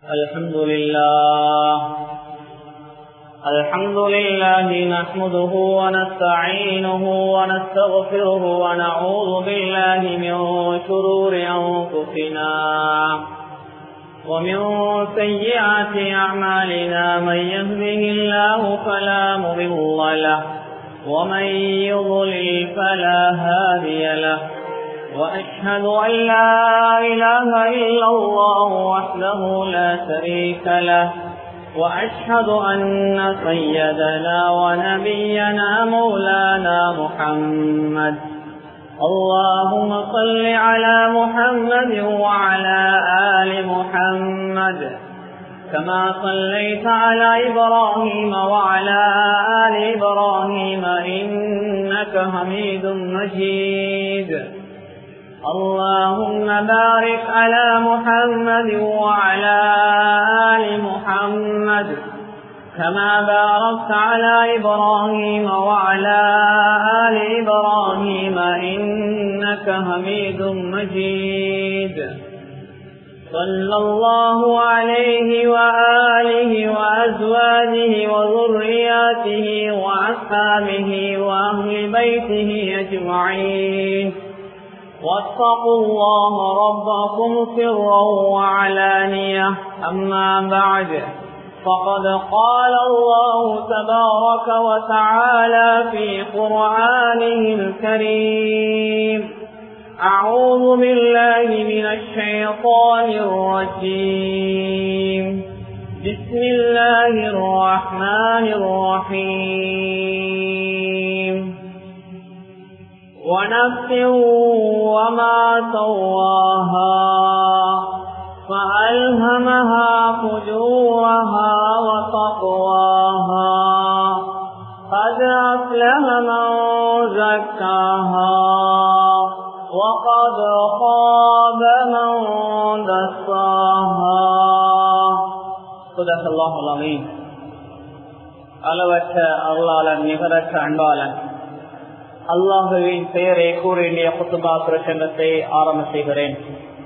الحمد لله الحمد لله نحمده ونستعينه ونستغفره ونعوذ بالله من شرور أنفسنا ومن سيئات أعمالنا من يهده الله فلا مضل له ومن يضلل فلا هادي له وأشهد أن لا إله إلا الله وحده لا شريك له وأشهد أن سيدنا ونبينا مولانا محمد اللهم صل على محمد وعلى آل محمد كما صليت على إبراهيم وعلى آل إبراهيم إنك حميد مجيد اللهم بارك على محمد وعلى آل محمد كما باركت على إبراهيم وعلى آل إبراهيم إنك حميد مجيد صلى الله عليه وآله وأزواجه وذرياته وأصحابه وأهل بيته أجمعين واتقوا الله ربكم سرا وعلانية أما بعد فقد قال الله تبارك وتعالى في قرآنه الكريم أعوذ بالله من الشيطان الرجيم بسم الله الرحمن الرحيم ونفس وما سواها فألهمها فجورها وتقواها قد أفلح من زكاها وقد خاب من دساها صدق الله العظيم அளவற்ற அருளாளன் நிகரற்ற அன்பாளன் அல்லாஹுவின் பெயரை கூறிய குத்துபா பிரசங்கத்தை ஆரம்ப செய்கிறேன்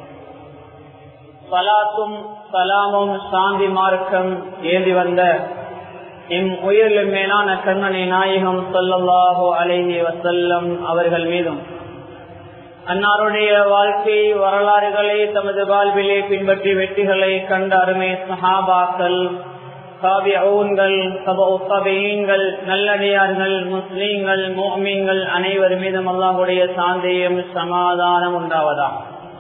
சலாத்தும் சலாமும் சாந்தி மார்க்கம் ஏந்தி வந்த எம் உயிரிலும் மேலான கண்ணனை நாயகம் சொல்லல்லாஹோ அலைஹி வசல்லம் அவர்கள் மீதும் அன்னாருடைய வாழ்க்கை வரலாறுகளை தமது வாழ்விலே பின்பற்றி வெற்றிகளை கண்ட அருமை சஹாபாக்கள் சாபியங்கள் சபீன்கள் நல்லடியார்கள் முஸ்லீம்கள் மோமீன்கள் அனைவர் மீதும் அல்லாஹுடைய சாந்தியம் சமாதானம் உண்டாவதா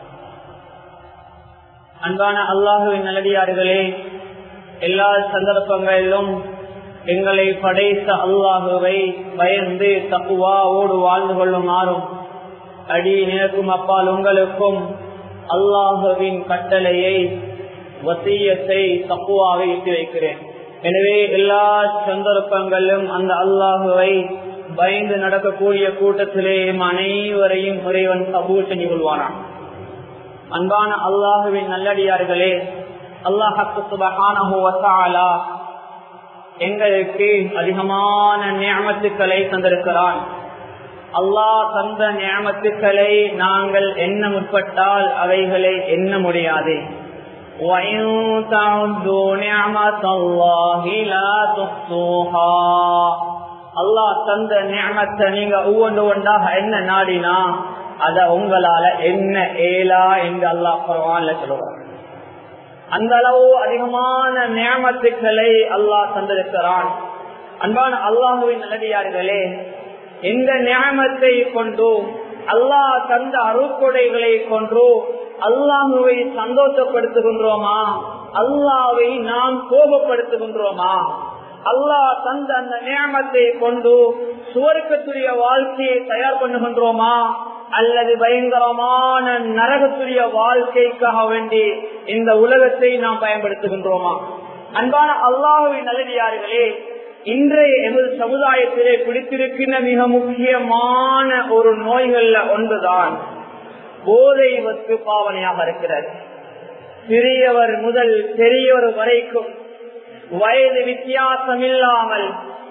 அன்பான அல்லாஹுவின் நல்லடியார்களே எல்லா சந்தர்ப்பங்களிலும் எங்களை படைத்த அல்லாஹுவை பயந்து தப்புவாவோடு வாழ்ந்து கொள்ளுமாறும் அடி நினைக்கும் அப்பால் உங்களுக்கும் அல்லாஹுவின் கட்டளையை வசியத்தை தப்புவாக இட்டு வைக்கிறேன் எனவே எல்லா சந்தர்ப்பங்களிலும் அந்த அல்லாஹுவை பயந்து நடக்கக்கூடிய கூட்டத்திலே அனைவரையும் இறைவன் கபூல் செஞ்சு கொள்வானான் அன்பான அல்லாஹுவின் நல்லடியார்களே அல்லாஹு சுபகானா எங்களுக்கு அதிகமான நியமத்துக்களை தந்திருக்கிறான் அல்லாஹ் தந்த நியமத்துக்களை நாங்கள் எண்ண முற்பட்டால் அவைகளை எண்ண முடியாது அல்லாஹ் தந்த நியமத்தை நீங்க ஒவ்வொன்று ஒன்றாக என்ன நாடினா அத உங்களால என்ன ஏலா என்று அல்லாஹ் பரவான்ல சொல்லுவார் அந்த அளவு அதிகமான நியமத்துக்களை அல்லாஹ் தந்திருக்கிறான் அன்பான அல்லாஹுவின் நல்லடியார்களே இந்த நியமத்தை கொண்டு அல்லாஹ் தந்த அருக்கொடைகளை கொண்டு அல்லாஹுவை சந்தோஷப்படுத்துகின்றோமா அல்லாவை நாம் கோபப்படுத்துகின்றோமா அல்லாஹ் தந்த அந்த நியமத்தை கொண்டு சுவர்க்கத்துடைய வாழ்க்கையை தயார் பண்ணுகின்றோமா அல்லது பயங்கரமான நரகத்துடைய வாழ்க்கைக்காக வேண்டி இந்த உலகத்தை நாம் பயன்படுத்துகின்றோமா அன்பான அல்லாஹுவின் நல்லடியார்களே இன்றைய எமது சமுதாயத்திலே பிடித்திருக்கின்ற மிக முக்கியமான ஒரு நோய்கள்ல ஒன்றுதான் போதை வத்து பாவனையாக இருக்கிறது சிறியவர் முதல் பெரியவர் வரைக்கும் வயது வித்தியாசம் இல்லாமல்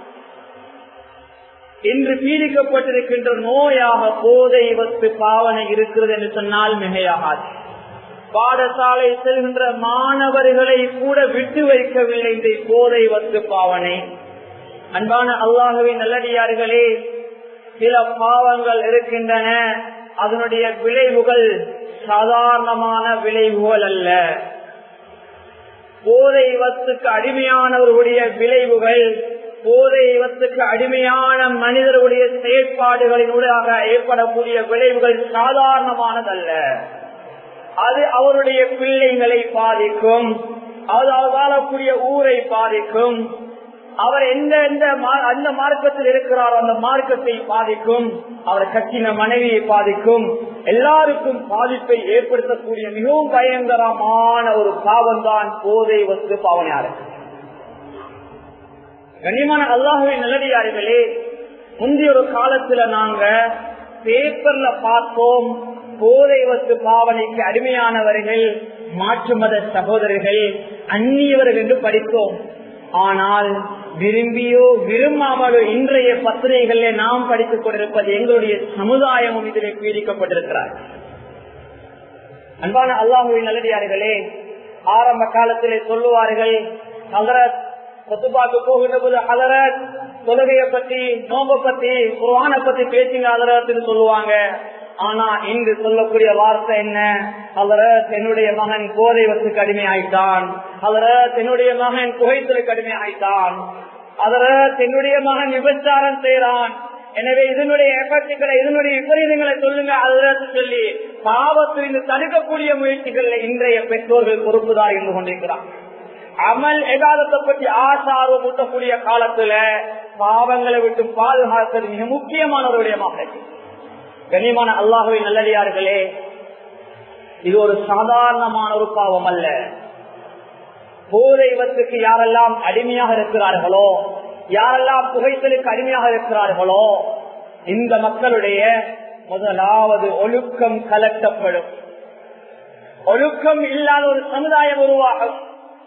இன்று பீடிக்கப்பட்டிருக்கின்ற நோயாக போதை வத்து பாவனை இருக்கிறது என்று சொன்னால் மிகையாகாது பாடசாலை செல்கின்ற மாணவர்களை கூட விட்டு வைக்கவில்லை இந்த போதை வத்து பாவனை அன்பான அல்லாஹுவின் நல்லடியார்களே சில பாவங்கள் இருக்கின்றன அதனுடைய விளைவுகள் சாதாரணமான விளைவுகள் அல்ல போதை வத்துக்கு அடிமையானவர்களுடைய விளைவுகள் போதை வத்துக்கு அடிமையான மனிதர்களுடைய செயற்பாடுகளினூடாக ஏற்படக்கூடிய விளைவுகள் சாதாரணமானதல்ல அது அவருடைய பிள்ளைகளை பாதிக்கும் அது அவர் வாழக்கூடிய ஊரை பாதிக்கும் அவர் எந்த எந்த அந்த மார்க்கத்தில் இருக்கிறாரோ அந்த மார்க்கத்தை பாதிக்கும் அவர் கட்டின மனைவியை பாதிக்கும் எல்லாருக்கும் பாதிப்பை ஏற்படுத்தக்கூடிய மிகவும் பயங்கரமான ஒரு பாவம் தான் போதை வத்து பாவனையாரு கண்ணியமான அல்லாஹுவின் நல்லடியார்களே முந்தைய ஒரு காலத்துல நாங்க பேப்பர்ல பார்த்தோம் போதை வத்து பாவனைக்கு அடிமையானவர்கள் மாற்று மத சகோதரர்கள் அந்நியவர்கள் என்று படித்தோம் ஆனால் விரும்பியோ விரும்பாமலோ இன்றைய பத்திரிகைகளிலே நாம் படித்துக் கொண்டிருப்பது எங்களுடைய சமுதாயமும் இதிலே பீடிக்கப்பட்டிருக்கிறார் அன்பான அல்லாஹுவின் நல்லடியார்களே ஆரம்ப காலத்திலே சொல்லுவார்கள் ஹலரத் கொத்துபாக்கு போகின்ற போது ஹலரத் தொழுகையை பத்தி நோம்ப பத்தி குர்வான பத்தி பேசுங்க ஹலரத்னு சொல்லுவாங்க ஆனா இங்கு சொல்லக்கூடிய வார்த்தை என்ன அவரத் என்னுடைய மகன் போதை வசுக்கு அடிமை ஆயிட்டான் அவரத் என்னுடைய மகன் புகைத்தலுக்கு அடிமை ஆயிட்டான் அவரத் என்னுடைய மகன் விபச்சாரம் செய்யறான் எனவே இதனுடைய எஃபெக்டுகளை இதனுடைய விபரீதங்களை சொல்லுங்க அதற்கு சொல்லி பாவத்திலிருந்து தடுக்கக்கூடிய முயற்சிகள் இன்றைய பெற்றோர்கள் பொறுப்புதான் இருந்து கொண்டிருக்கிறார் அமல் எதாதத்தை பற்றி ஆசார்வம் ஊட்டக்கூடிய காலத்துல பாவங்களை விட்டு பாதுகாப்பது மிக முக்கியமானவருடைய மகள் கண்ணியமான அல்லாஹுவை நல்லடியார்களே இது ஒரு சாதாரணமான ஒரு பாவம் அல்ல போதைவத்துக்கு யாரெல்லாம் அடிமையாக இருக்கிறார்களோ யாரெல்லாம் புகைத்தலுக்கு அடிமையாக இருக்கிறார்களோ இந்த மக்களுடைய முதலாவது ஒழுக்கம் கலட்டப்படும் ஒழுக்கம் இல்லாத ஒரு சமுதாயம் உருவாகும்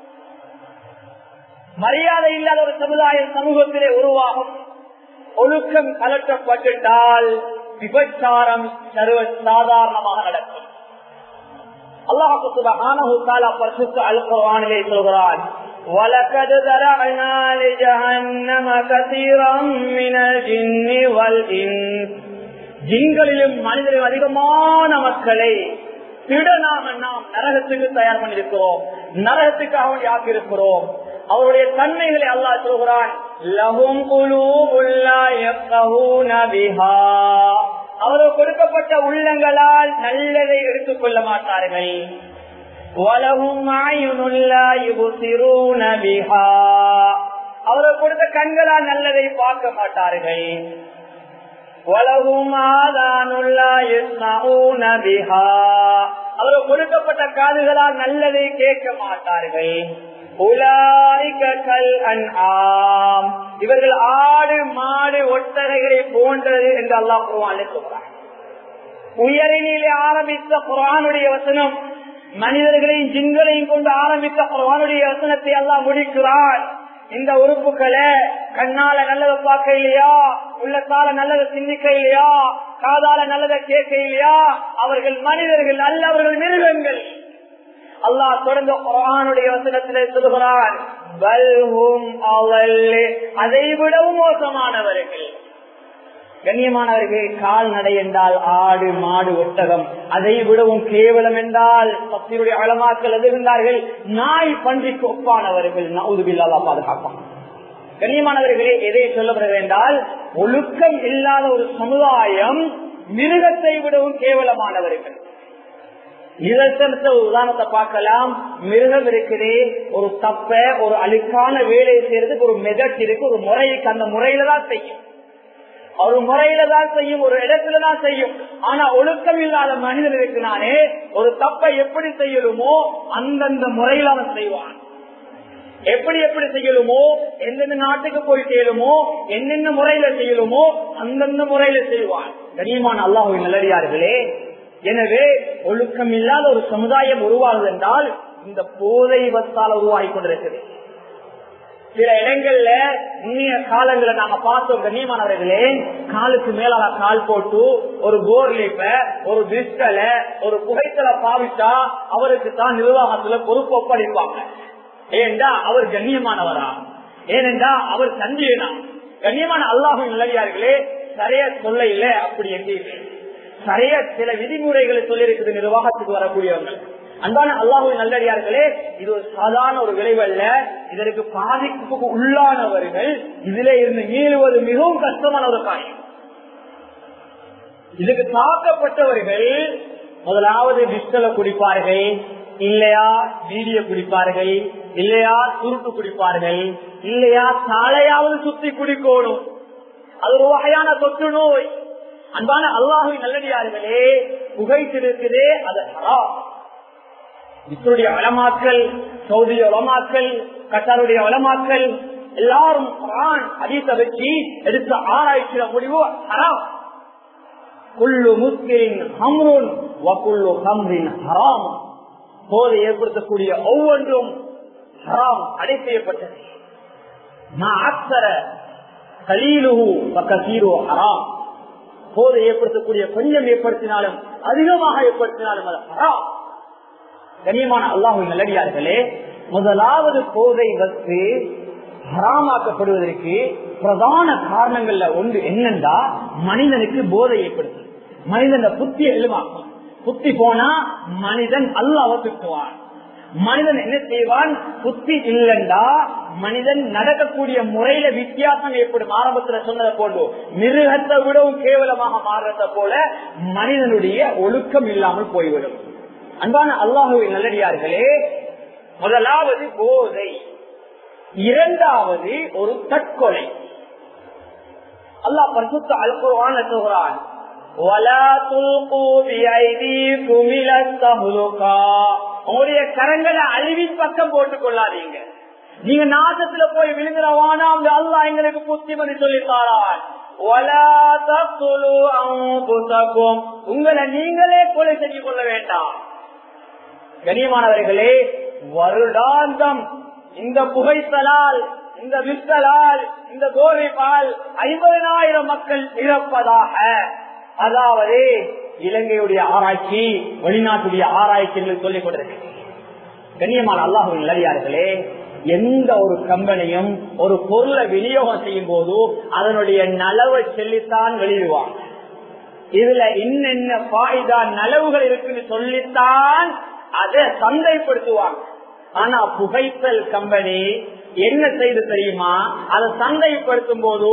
மரியாதை இல்லாத ஒரு சமுதாயம் சமூகத்திலே உருவாகும் ஒழுக்கம் கலட்டப்பட்டுட்டால் விபச்சாரம் சர்வ சாதாரணமாக நடக்கும் அல்லாஹு சுபஹானஹு தஆலா பரிசுத்த அல் குர்ஆனிலே சொல்கிறான் وَلَقَدْ ذَرَأْنَا لِجَهَنَّمَ كَثِيرًا مِنَ الْجِنِّ وَالْإِنسِ ஜின்களிலும் மனிதரிலும் அதிகமான மக்களை திடனாக நாம் நரகத்துக்கு தயார் பண்ணிருக்கிறோம் நரகத்துக்கு அவன் யாக்கிருக்கிறோம் அவருடைய தன்மைகளை அல்லாஹ் சொல்கிறான் லஹும் அவருக்கு கொடுக்கப்பட்ட உள்ளங்களால் நல்லதை எடுத்துக் கொள்ள மாட்டார்கள் அவருக்கு கொடுத்த கண்களால் நல்லதை பார்க்க மாட்டார்கள் அவருக்கு கொடுக்கப்பட்ட காதுகளால் நல்லதை கேட்க மாட்டார்கள் இவர்கள் ஆடு மாடு ஒட்டகைகளை போன்றது என்று அல்லாஹ் குருவான் சொல்றார் உயரினிலே ஆரம்பித்த குரானுடைய வசனம் மனிதர்களையும் ஜின்களையும் கொண்டு ஆரம்பித்த குரானுடைய வசனத்தை எல்லாம் முடிக்கிறான் இந்த உறுப்புகளை கண்ணால நல்லதை பார்க்க இல்லையா உள்ளத்தால நல்லதை சிந்திக்க இல்லையா காதால நல்லதை கேட்க இல்லையா அவர்கள் மனிதர்கள் அல்ல அவர்கள் மிருகங்கள் அல்லாஹ் தொடர்ந்து குரானுடைய வசனத்திலே சொல்கிறான் அதை விடவும் மோசமானவர்கள் கண்ணியமானவர்கள் கால்நடை என்றால் ஆடு மாடு ஒட்டகம் அதை விடவும் கேவலம் என்றால் பக்தியுடைய அளமாக்கள் எதிர்ந்தார்கள் நாய் பன்றிக்கு ஒப்பானவர்கள் நவுதுபில்லா பாதுகாப்பான் கண்ணியமானவர்களே எதை சொல்லப்படுகிறது என்றால் ஒழுக்கம் இல்லாத ஒரு சமுதாயம் மிருகத்தை விடவும் கேவலமானவர்கள் இதற்கடுத்த ஒரு உதாரணத்தை பார்க்கலாம் மிருகம் இருக்குது ஒரு தப்ப ஒரு அழுக்கான வேலையை செய்யறதுக்கு ஒரு மெதட் இருக்கு ஒரு முறைக்கு அந்த முறையில தான் செய்யும் ஒரு முறையில தான் செய்யும் ஒரு இடத்துல தான் செய்யும் ஆனா ஒழுக்கம் இல்லாத மனிதன் இருக்கிறானே ஒரு தப்பை எப்படி செய்யணுமோ அந்தந்த முறையில அவன் செய்வான் எப்படி எப்படி செய்யலுமோ எந்தெந்த நாட்டுக்கு போய் செய்யலுமோ என்னென்ன முறையில செய்யலுமோ அந்தந்த முறையில செய்வான் கனியமான அல்லாஹுவின் நல்லடியார்களே எனவே ஒழுக்கம் இல்லாத ஒரு சமுதாயம் உருவாகுது என்றால் இந்த போதை வத்தால் உருவாகி கொண்டிருக்கிறது சில இடங்கள்ல முன்னிய காலங்களை நாங்க பார்த்தோம் கண்ணியமானவர்களே காலுக்கு மேலால கால் போட்டு ஒரு போர்லிப்ப ஒரு பிஸ்கல ஒரு புகைத்தலை பாவிச்சா அவருக்கு தான் நிர்வாகத்துல பொறுப்பு ஒப்படைப்பாங்க ஏண்டா அவர் கண்ணியமானவரா ஏனென்றா அவர் சந்தியனா கண்ணியமான அல்லாஹும் நிலையார்களே சரியா சொல்ல இல்ல அப்படி என்று சரியா சில விதிமுறைகளை சொல்லி இருக்குது நிர்வாகத்துக்கு வரக்கூடியவங்க அன்பான அல்லாஹுவின் நல்லடியார்களே இது ஒரு சாதாரண ஒரு விளைவு அல்ல இதற்கு பாதிப்புக்கு உள்ளானவர்கள் இதுல இருந்து மீளுவது மிகவும் கஷ்டமான ஒரு காரியம் இதுக்கு தாக்கப்பட்டவர்கள் முதலாவது பிஸ்டலை குடிப்பார்கள் இல்லையா வீடியோ குடிப்பார்கள் இல்லையா சுருட்டு குடிப்பார்கள் இல்லையா சாலையாவது சுத்தி குடிக்கணும் அது ஒரு வகையான தொற்று நோய் அன்பான அல்லாஹுவின் நல்லடியார்களே புகைத்திருக்குதே அது ஹராம் இத்தருடைய வளமாக்கல் சவுதிய வளமாக்கல் கட்டாருடைய வளமாக்கல் எல்லாரும் அதீத வச்சு எடுத்து ஆராய்ச்சிய முடிவு ஹராம் குள்ளு முஸ்கிரின் ஹம்ருன் வக்குள்ளு ஹம்ரின் ஹராம் போதை ஏற்படுத்தக்கூடிய ஒவ்வொன்றும் ஹராம் தடை செய்யப்பட்டது நான் அக்சர கலீலுஹு பக்கசீரு ஹராம் போதை ஏற்படுத்தக்கூடிய கொஞ்சம் ஏற்படுத்தினாலும் அதிகமாக ஏற்படுத்தினாலும் அது ஹராம் கனியமான அல்லாஹு நல்லடியார்களே முதலாவது போதை வத்து ஹராமாக்கப்படுவதற்கு பிரதான காரணங்கள்ல ஒன்று என்னண்டா மனிதனுக்கு போதை ஏற்படுத்தும் மனிதன் புத்தி எழுமாக்கும் புத்தி போனா மனிதன் அல்லாவ திட்டுவான் மனிதன் என்ன செய்வான் புத்தி இல்லைண்டா மனிதன் நடக்கக்கூடிய முறையில வித்தியாசம் ஏற்படும் ஆரம்பத்துல சொன்னதை போன்று மிருகத்தை விடவும் கேவலமாக மாறுறத போல மனிதனுடைய ஒழுக்கம் இல்லாமல் போய்விடும் அன்பான அல்லாஹுவின் நல்லடியார்களே முதலாவது போதை இரண்டாவது ஒரு தற்கொலை அல்லாஹ் பரிசுத்த அல்குர்ஆன் சொல்கிறான் உங்களுடைய கரங்களை அழிவின் பக்கம் போட்டுக் கொள்ளாதீங்க நீங்க நாசத்துல போய் விழுங்குறவானா அல்லா எங்களுக்கு புத்திமதி சொல்லித்தாரான் உங்களை நீங்களே கொலை செஞ்சு கொள்ள வேண்டாம் கனியமானவர்களே வருடாந்தம் இந்த புகைத்தலால் இந்த வித்தலால் இந்த கோரிப்பால் ஐம்பதனாயிரம் மக்கள் இறப்பதாக அதாவது இலங்கையுடைய ஆராய்ச்சி வெளிநாட்டுடைய ஆராய்ச்சி என்று சொல்லிக் கொண்டிருக்க கண்ணியமான அல்லாஹுவின் நிலையார்களே எந்த ஒரு கம்பெனியும் ஒரு பொருளை விநியோகம் செய்யும் போது அதனுடைய நலவை சொல்லித்தான் வெளியிடுவாங்க இதுல இன்னென்ன பாய்தா நலவுகள் இருக்குன்னு சொல்லித்தான் அதை சந்தைப்படுத்துவாங்க ஆனா புகைத்தல் கம்பெனி என்ன செய்து தெரியுமா அதை சந்தைப்படுத்தும் போது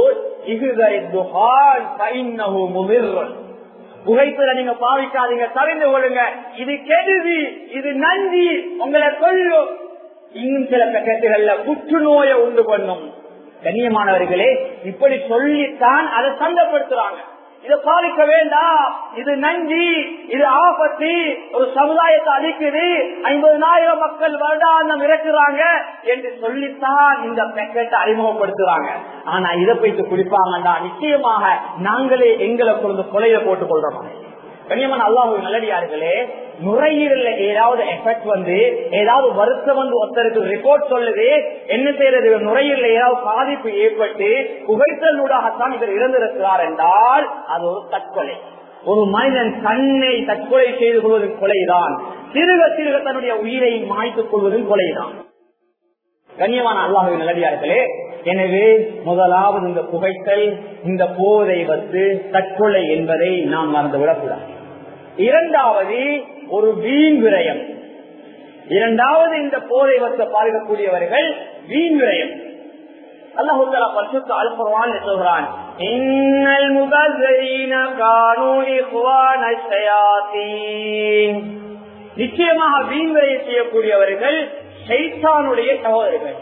புகைத்தல நீங்க பாவிக்காதீங்க தெரிந்து கொள்ளுங்க இது கெடுதி இது நன்றி உங்களை கொள்ளும் இன்னும் சில பேக்கெட்டுகள்ல புற்றுநோயை உண்டு பண்ணும் கண்ணியமானவர்களே இப்படி சொல்லித்தான் அதை சந்தைப்படுத்துறாங்க இதை பாதிக்க வேண்டாம் இது நஞ்சி இது ஆபத்து ஒரு சமுதாயத்தை அழிக்குது ஐம்பதனாயிரம் மக்கள் வருடாந்தம் இறக்குறாங்க என்று சொல்லித்தான் இந்த பேக்கெட்டை அறிமுகப்படுத்துறாங்க ஆனா இதை போயிட்டு குடிப்பாங்கடா நிச்சயமாக நாங்களே எங்களை கொண்டு கொலையில போட்டுக் கொள்றோம் கண்ணியமான அல்லாஹ் நல்லடியார்களே நுரையீரல்ல ஏதாவது எஃபெக்ட் வந்து ஏதாவது வருத்தம் வந்து ஒருத்தருக்கு ரிப்போர்ட் சொல்லுது என்ன செய்யறது நுரையீரல ஏதாவது பாதிப்பு ஏற்பட்டு புகைத்தலூடாகத்தான் இவர் இறந்திருக்கிறார் என்றால் அது ஒரு தற்கொலை ஒரு மனிதன் தன்னை தற்கொலை செய்து கொள்வதும் கொலைதான் சிறுக சிறுக தன்னுடைய உயிரை மாய்த்துக் கொள்வதும் கொலைதான் கண்ணியமான அல்லாஹுவின் நல்லடியார்களே எனவே முதலாவது இந்த புகைத்தல் இந்த போதை வந்து தற்கொலை என்பதை நாம் மறந்து விடக்கூடாது இரண்டாவது ஒரு வீண் விரயம் இரண்டாவது இந்த போதை வந்த பார்க்கக்கூடியவர்கள் வீண் விரயம் அல்லாஹுல்லா பரிசுத்த அல்புர்வான் சொல்கிறான் இன்னல் முகசீன கானு இஹ்வான ஷயாத்தீன் நிச்சயமாக வீண் விரயம் செய்யக்கூடியவர்கள் ஷைத்தானுடைய சகோதரர்கள்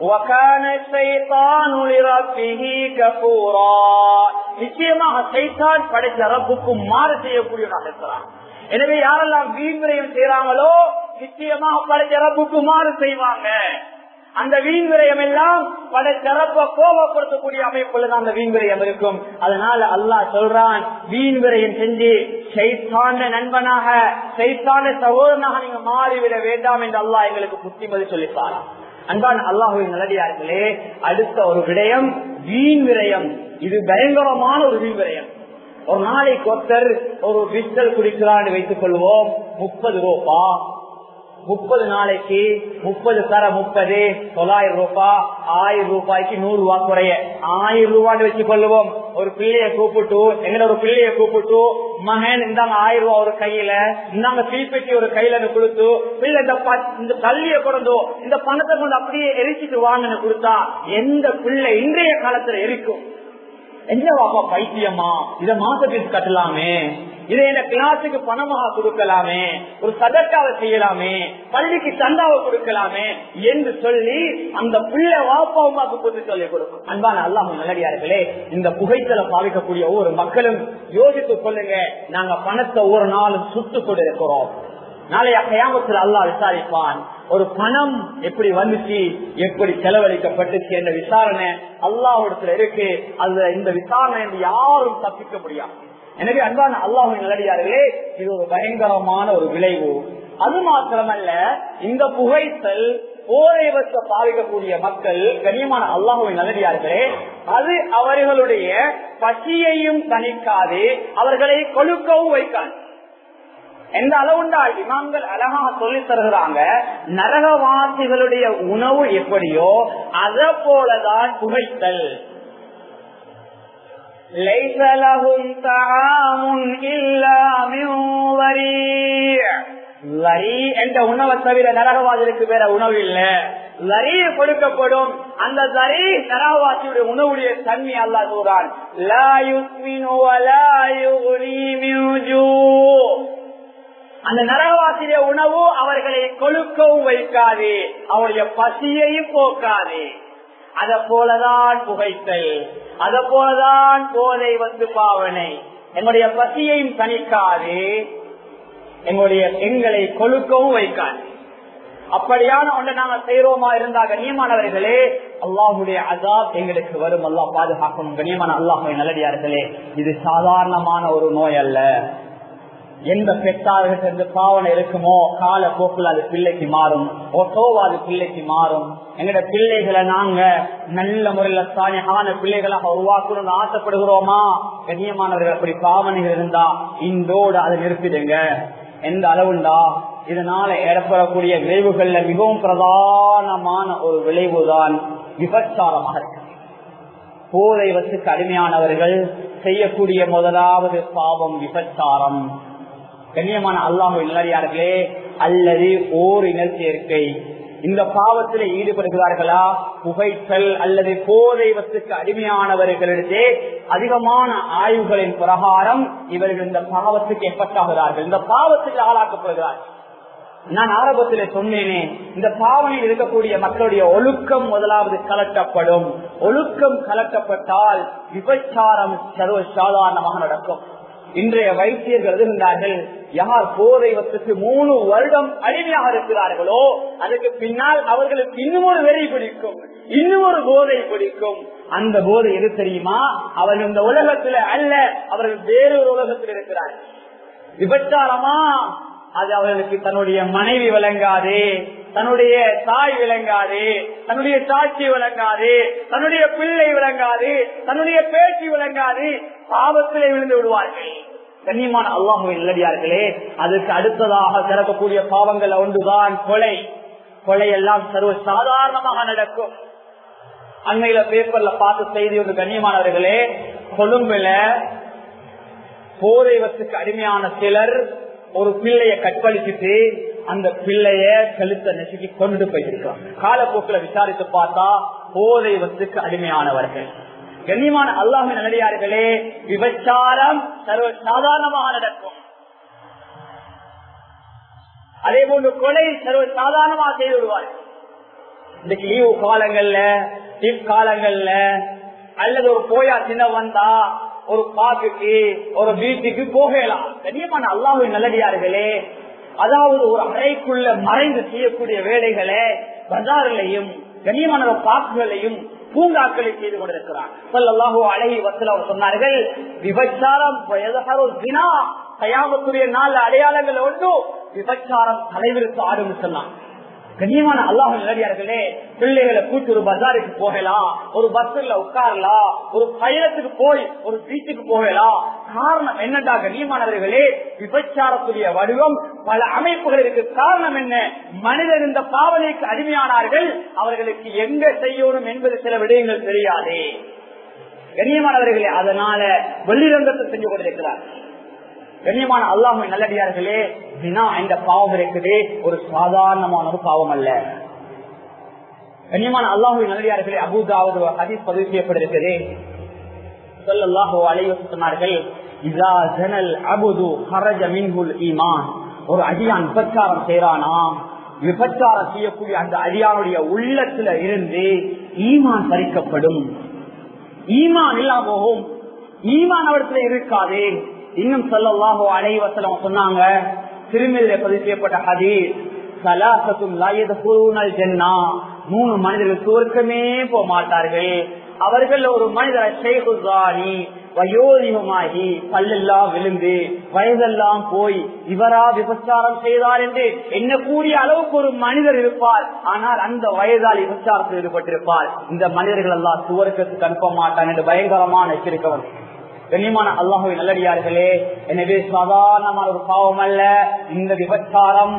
நிச்சயமாக சைத்தான் படைத்த ரப்புக்கு மாறு செய்யக்கூடியவனாக இருக்கிறான் எனவே யாரெல்லாம் வீண் விரயம் செய்யறாங்களோ நிச்சயமாக படைத்த ரப்புக்கு மாறு செய்வாங்க அந்த வீண் விரயம் எல்லாம் படைத்தரப்ப கோபப்படுத்தக்கூடிய அமைப்புல தான் அந்த வீண் விரயம் இருக்கும் அதனால அல்லாஹ் சொல்றான் வீண் விரயம் செஞ்சு சைத்தான நண்பனாக சைத்தான சகோதரனாக நீங்க மாறிவிட வேண்டாம் என்று அல்லாஹ் எங்களுக்கு புத்திமதி சொல்லித்தாராம் அன்பான் அல்லாஹுவின் நல்லடியார்களே அடுத்த ஒரு விடயம் வீண் விரயம் இது பயங்கரமான ஒரு வீண் விரயம் ஒரு நாளைக்கு ஒருத்தர் ஒரு பிஸ்டல் குடிக்கிறான்னு வைத்துக் கொள்வோம் முப்பது ரூபா முப்பது நாளைக்கு முப்பது தர முப்பது தொள்ளாயிரம் ரூபாய் ஆயிரம் ரூபாய்க்கு நூறு ரூபாய் குறைய ஆயிரம் ரூபான்னு வச்சு கொள்ளுவோம் ஒரு பிள்ளைய கூப்பிட்டு எங்கட ஒரு பிள்ளைய கூப்பிட்டு மகன் இந்தாங்க ஆயிரம் ரூபாய் ஒரு கையில இந்தாங்க தீப்பெட்டி ஒரு கையில கொடுத்து பிள்ளை இந்த ப- இந்த கல்வியை கொண்டோ இந்த பணத்தை கொண்டு அப்படியே எரிச்சிட்டு வாங்கன்னு கொடுத்தா எந்த பிள்ளை இன்றைய காலத்துல இருக்கும் என்ன வாப்பா பைத்தியமா இத மாசத்துக்கு கட்டலாமே இதை என்ன கிளாஸுக்கு பணமாக கொடுக்கலாமே ஒரு சதக்காவை செய்யலாமே பள்ளிக்கு சந்தாவை கொடுக்கலாமே என்று சொல்லி அந்த பிள்ளை வாப்பா அம்மாக்கு போட்டு சொல்லி கொடுக்கும் அன்பான அல்லாஹ் நல்லடியார்களே இந்த புகைத்தலை பாதிக்கக்கூடிய ஒவ்வொரு மக்களும் யோசித்துக் கொள்ளுங்க நாங்க பணத்தை ஒவ்வொரு நாளும் சுட்டு கொண்டு இருக்கிறோம் நாளைய கயாமத்தில் அல்லாஹ் விசாரிப்பான் ஒரு பணம் எப்படி வந்துச்சு எப்படி செலவழிக்கப்பட்டுச்சு என்ற விசாரணை அல்லாஹிடத்துல இருக்கு அது இந்த விசாரணை யாரும் தப்பிக்க முடியாது எனவே அன்பான அல்லாஹின் நிலடியார்களே இது ஒரு பயங்கரமான ஒரு விளைவு அது மாத்திரமல்ல இந்த புகைத்தல் போரைவற்ற பாதிக்கக்கூடிய மக்கள் கண்ணியமான அல்லாஹுவின் நல்லடியார்களே அது அவர்களுடைய பசியையும் தணிக்காது அவர்களை கொழுக்கவும் வைக்காது எந்த அளவுண்டால் இமாம்கள் அழகாக சொல்லி தருகிறாங்க நரகவாசிகளுடைய உணவு எப்படியோ அத போலதான் புகைத்தல் ليس لهم طعام إلا من ضريع. லரி என்ற உணவை தவிர நரகவாதிகளுக்கு வேற உணவு இல்ல லரி கொடுக்கப்படும் அந்த லரி நரகவாசியுடைய உணவுடைய தன்மை அல்லா சொல்றான் லா யுஸ்மினு வலா யுக்னி மின் ஜூ. அந்த நரகவாசிய உணவு அவர்களை கொழுக்கவும் வைக்காது அவருடைய பசியையும் போக்காது அத போலதான் புகைத்தல் அத போலதான் போதை வந்து பாவனை எங்களுடைய பசியையும் தணிக்காது எங்களுடைய எங்களை கொழுக்கவும் வைக்காது அப்படியான ஒன்றை நாங்க செய்யறோமா இருந்தா கண்ணியமானவர்களே அல்லாஹுடைய அதாப் எங்களுக்கு வரும் அல்லாஹ் பாதுகாக்கணும் கண்ணியமான அல்லாஹுடைய நல்லடியார்களே இது சாதாரணமான ஒரு நோய் அல்ல எந்த பெற்றார்கள் இருந்து பாவனை இருக்குமோ கால போக்குல அது பிள்ளைக்கு மாறும் ஒட்டோவா அது பிள்ளைக்கு மாறும் எங்கட பிள்ளைகளை நாங்க நல்ல முறையில சாணியான பிள்ளைகளாக உருவாக்கணும்னு ஆசைப்படுகிறோமா கண்ணியமானவர்கள் அப்படி பாவனைகள் இருந்தா இந்தோடு அதை நிறுத்திடுங்க எந்த அளவுண்டா இதனால ஏற்படக்கூடிய விளைவுகள்ல மிகவும் பிரதானமான ஒரு விளைவுதான் விபச்சாரமாக இருக்கு போதை வசுக்கு அடிமையானவர்கள் செய்யக்கூடிய முதலாவது பாவம் விபச்சாரம் கண்ணியமான அல்லாஹு இல்லறியார்களே அல்லது ஓர் இனர் சேர்க்கை இந்த பாவத்தில் ஈடுபடுகிறார்களா புகைத்தல் அல்லது போதை வத்துக்கு அடிமையானவர்களிடையே அதிகமான ஆய்வுகளின் பிரகாரம் இவர்கள் இந்த பாவத்துக்கு எப்பட்டாகிறார்கள் இந்த பாவத்துக்கு ஆளாக்கப்படுகிறார்கள் நான் ஆரம்பத்தில் சொன்னேனே இந்த பாவனையில் இருக்கக்கூடிய மக்களுடைய ஒழுக்கம் முதலாவது கலட்டப்படும் ஒழுக்கம் கலட்டப்பட்டால் விபச்சாரம் சர்வ சாதாரணமாக நடக்கும் இன்றைய வைத்தியர்கள் எழுதுகின்றார்கள் யார் போதை வத்துக்கு மூணு வருடம் அடிமையாக இருக்கிறார்களோ அதுக்கு பின்னால் அவர்களுக்கு இன்னும் ஒரு வெறி பிடிக்கும் இன்னும் ஒரு போதை பிடிக்கும் அந்த போதை எது தெரியுமா அவர்கள் இந்த உலகத்துல அல்ல அவர்கள் வேறொரு உலகத்தில் இருக்கிறார்கள் விபச்சாரமா அது அவர்களுக்கு தன்னுடைய மனைவி விளங்காது தன்னுடைய தாய் விளங்காது தன்னுடைய சாட்சி விளங்காது தன்னுடைய பிள்ளை விளங்காது தன்னுடைய பேச்சு விளங்காது பாவத்திலே விழுந்து விடுவார்கள் கண்ணியமான அல்லாஹுவின் இல்லடியார்களே அதுக்கு அடுத்ததாக திறக்கக்கூடிய பாவங்கள் ஒன்றுதான் கொலை கொலை எல்லாம் சர்வ சாதாரணமாக நடக்கும் அண்மையில பேப்பர்ல பார்த்த செய்தி ஒரு கண்ணியமானவர்களே கொழும்புல போதை வத்துக்கு அடிமையான சிலர் ஒரு பிள்ளைய கற்பழிச்சுட்டு அந்த பிள்ளைய கழுத்தை நெசுக்கி கொண்டு போயிருக்காங்க காலப்போக்கில் விசாரித்து பார்த்தா போதை வத்துக்கு அடிமையானவர்கள் கண்ணியமான அல்லாஹின் நல்லடியார்களே விபச்சாரம் சர்வ சாதாரணமாக நடக்கும் அதே போன்று கொலை சர்வ சாதாரணமாக செய்து விடுவார்கள் இன்னைக்கு லீவு காலங்கள்ல டிப் காலங்கள்ல அல்லது ஒரு போயா சின்ன வந்தா ஒரு பாக்குக்கு ஒரு வீட்டுக்கு போகலாம் கண்ணியமான அல்லாஹின் நல்லடியார்களே அதாவது ஒரு அறைக்குள்ள மறைந்து செய்யக்கூடிய வேலைகளை பஜாரிலையும் கண்ணியமான பாக்குகளையும் பூங்காக்களை செய்து கொண்டிருக்கிறார் சொல்லல்லாஹோ அழகி வசல அவர் சொன்னார்கள் விபச்சாரம் கயாமத்துடைய நாலு அடையாளங்கள் ஒன்று விபச்சாரம் தலைவிரித்து ஆடும் சொன்னாங்க கண்ணியமான அல்லாஹ் நிலடியார்களே பிள்ளைகளை கூட்டு ஒரு பஜாருக்கு போகலாம் ஒரு பஸ்ல உட்காரலாம் ஒரு பயணத்துக்கு போய் ஒரு பீச்சுக்கு போகலாம் காரணம் என்னடா கண்ணியமானவர்களே விபச்சாரத்துடைய வடிவம் பல அமைப்புகள் இருக்கு காரணம் என்ன மனிதர் இந்த பாவனைக்கு அடிமையானார்கள் அவர்களுக்கு எங்க செய்யணும் என்பது சில விடயங்கள் தெரியாதே கண்ணியமானவர்களே அதனால வெள்ளிரங்கத்தை செஞ்சு கொண்டிருக்கிறார் கண்ணியமான அல்லாஹ் நல்லடியார்களே தினா இந்த பாவம் இருக்குது ஒரு சாதாரணமான ஒரு பாவம் அல்ல கண்ணியமான அல்லாஹு நல்லடியார்களே அபுதாவது ஹதீஸ் பதிவு செய்யப்பட்டிருக்கிறது சொல்லல்லாஹோ அலைவ சொன்னார்கள் இதா ஜனல் அபுது ஹரஜ மின்ஹுல் ஈமான் ஒரு அடியான் விபச்சாரம் செய்யறானா விபச்சாரம் செய்யக்கூடிய அந்த அடியானுடைய உள்ளத்துல இருந்து ஈமான் பறிக்கப்படும் ஈமான் இல்லாம போகும் ஈமான் அவரத்துல இருக்காது இன்னும் சொல்லலாகோ அலைவசலம் சொன்னாங்க திருமதியில பதிவு செய்யப்பட்ட ஹதீஸ் சலாசத்தும் ஜென்னா மூணு மனிதர்கள் சுவர்க்கமே போக மாட்டார்கள் அவர்கள் ஒரு மனிதர் ஷேகுசானி வயோதிகமாகி பல்லெல்லாம் விழுந்து வயதெல்லாம் போய் இவரா விபச்சாரம் செய்தார் என்று எண்ணக்கூடிய அளவுக்கு ஒரு மனிதர் இருப்பார் ஆனால் அந்த வயதால் விபச்சாரத்தில் ஈடுபட்டிருப்பார் இந்த மனிதர்கள் எல்லாம் சுவர்க்கத்துக்கு அனுப்ப மாட்டான் என்று பயங்கரமான எச்சரிக்கவன் கண்ணியமான அல்லாஹுவை நல்லடியார்களே எனவே சாதாரணமான ஒரு பாவம் அல்ல இந்த விபச்சாரம்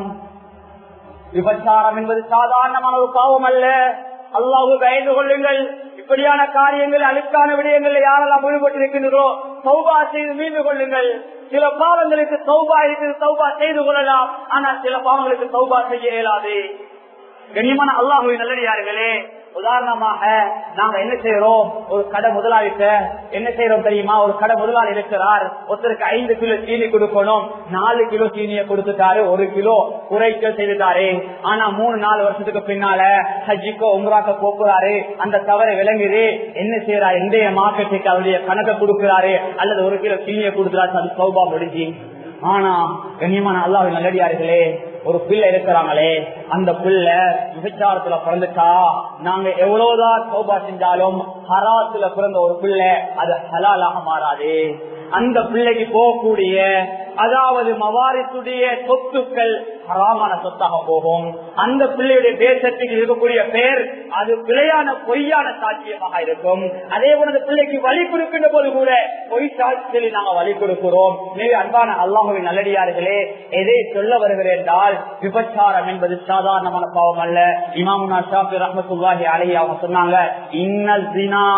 விபச்சாரம் என்பது சாதாரணமான ஒரு பாவம் அல்ல அல்லாஹு பயந்து கொள்ளுங்கள் இப்படியான காரியங்கள் அழுக்கான விடயங்கள் யாரெல்லாம் ஈடுபட்டிருக்கின்றோ சௌபா செய்து மீண்டு கொள்ளுங்கள் சில பாவங்களுக்கு சௌபா இருக்குது சௌபா செய்து கொள்ளலாம் ஆனால் சில பாவங்களுக்கு சௌபா செய்ய இயலாது கண்ணியமான அல்லாஹுவை நல்லடியார்களே உதாரணமாக நாங்க என்ன செய்யறோம் ஒரு கடை முதலாளிட்ட என்ன செய்யறோம் தெரியுமா ஒரு கடை முதலாளி இருக்கிறார் ஒருத்தருக்கு ஐந்து கிலோ சீனி கொடுக்கணும் நாலு கிலோ சீனியை கொடுத்துட்டாரு ஒரு கிலோ குறைக்க செய்துட்டாரு ஆனா மூணு நாலு வருஷத்துக்கு பின்னால ஹஜ்ஜிக்கோ உங்கராக்க போக்குறாரு அந்த தவறை விளங்குது என்ன செய்யறாரு இன்றைய மார்க்கெட்டுக்கு அவருடைய கணக்கை கொடுக்கிறாரு அல்லது ஒரு கிலோ சீனியை கொடுக்குறாரு அது சௌபா முடிஞ்சு ஆனா கண்ணியமான அல்லாஹ் நல்லடியார்களே ஒரு பிள்ளை இருக்கிறாங்களே அந்த பிள்ளை விபச்சாரத்துல பிறந்துட்டா நாங்க எவ்வளவுதான் சௌபா செஞ்சாலும் ஹராத்துல பிறந்த ஒரு பிள்ளை அது ஹலாலாக மாறாது அந்த பிள்ளைக்கு போகக்கூடிய அதாவது மவாரித்துடைய சொத்துக்கள் ஹராமான சொத்தாக போகும் அந்த பிள்ளையுடைய தேசத்துக்கு இருக்கக்கூடிய பெயர் அது பிழையான பொய்யான சாட்சியமாக இருக்கும் அதே போல அந்த பிள்ளைக்கு வழி கொடுக்கின்ற போது கூட பொய் சாட்சியில் நாங்கள் வழி கொடுக்கிறோம் மிக அன்பான அல்லாஹுவின் நல்லடியார்களே எதை சொல்ல வருகிறேன் என்றால் விபச்சாரம் என்பது சாதாரணமான பாவம் அல்ல இமாமுனா ஷாஃபி ரஹமத்துல்லாஹி அலைஹி அவங்க சொன்னாங்க இன்னல்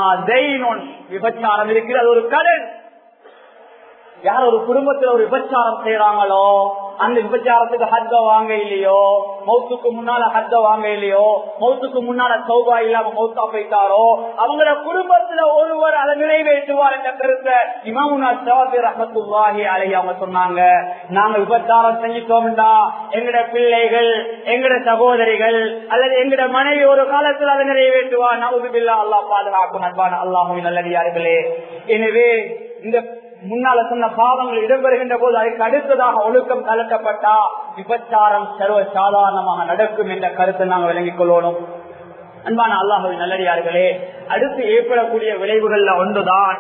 விபச்சாரம் இருக்கிறது ஒரு கடன் யார் ஒரு குடும்பத்துல ஒரு விபச்சாரம் செய்யறாங்களோ அந்த விபச்சாரத்துக்கு ஹத்த வாங்க இல்லையோ மௌத்துக்கு முன்னால ஹத்த வாங்க இல்லையோ மௌத்துக்கு முன்னால சௌபா இல்லாம மௌத்தா போயிட்டாரோ அவங்களோட குடும்பத்துல ஒருவர் அதை நிறைவேற்றுவார் என்ற கருத்தை இமாமுனா சவாபி ரஹமத்துல்லாஹி அலை அவங்க சொன்னாங்க நாங்க விபச்சாரம் செஞ்சுட்டோம்டா எங்கட பிள்ளைகள் எங்கட சகோதரிகள் அல்லது எங்கட மனைவி ஒரு காலத்தில் அதை நிறைவேற்றுவா நவுதுபில்லா அல்லா பாதுகாக்கும் அன்பான அல்லாஹுவின் நல்லடியார்களே எனவே இந்த முன்னால சொன்ன பாவங்கள் இடம்பெறுகின்ற போது அதுக்கு அடுத்ததாக ஒழுக்கம் கலட்டப்பட்டா விபச்சாரம் சர்வ சாதாரணமாக நடக்கும் என்ற கருத்தை நாங்கள் விளங்கிக் கொள்ளணும் அன்பான அல்லாஹுவின் நல்லடியார்களே அடுத்து ஏற்படக்கூடிய விளைவுகள்ல ஒன்றுதான்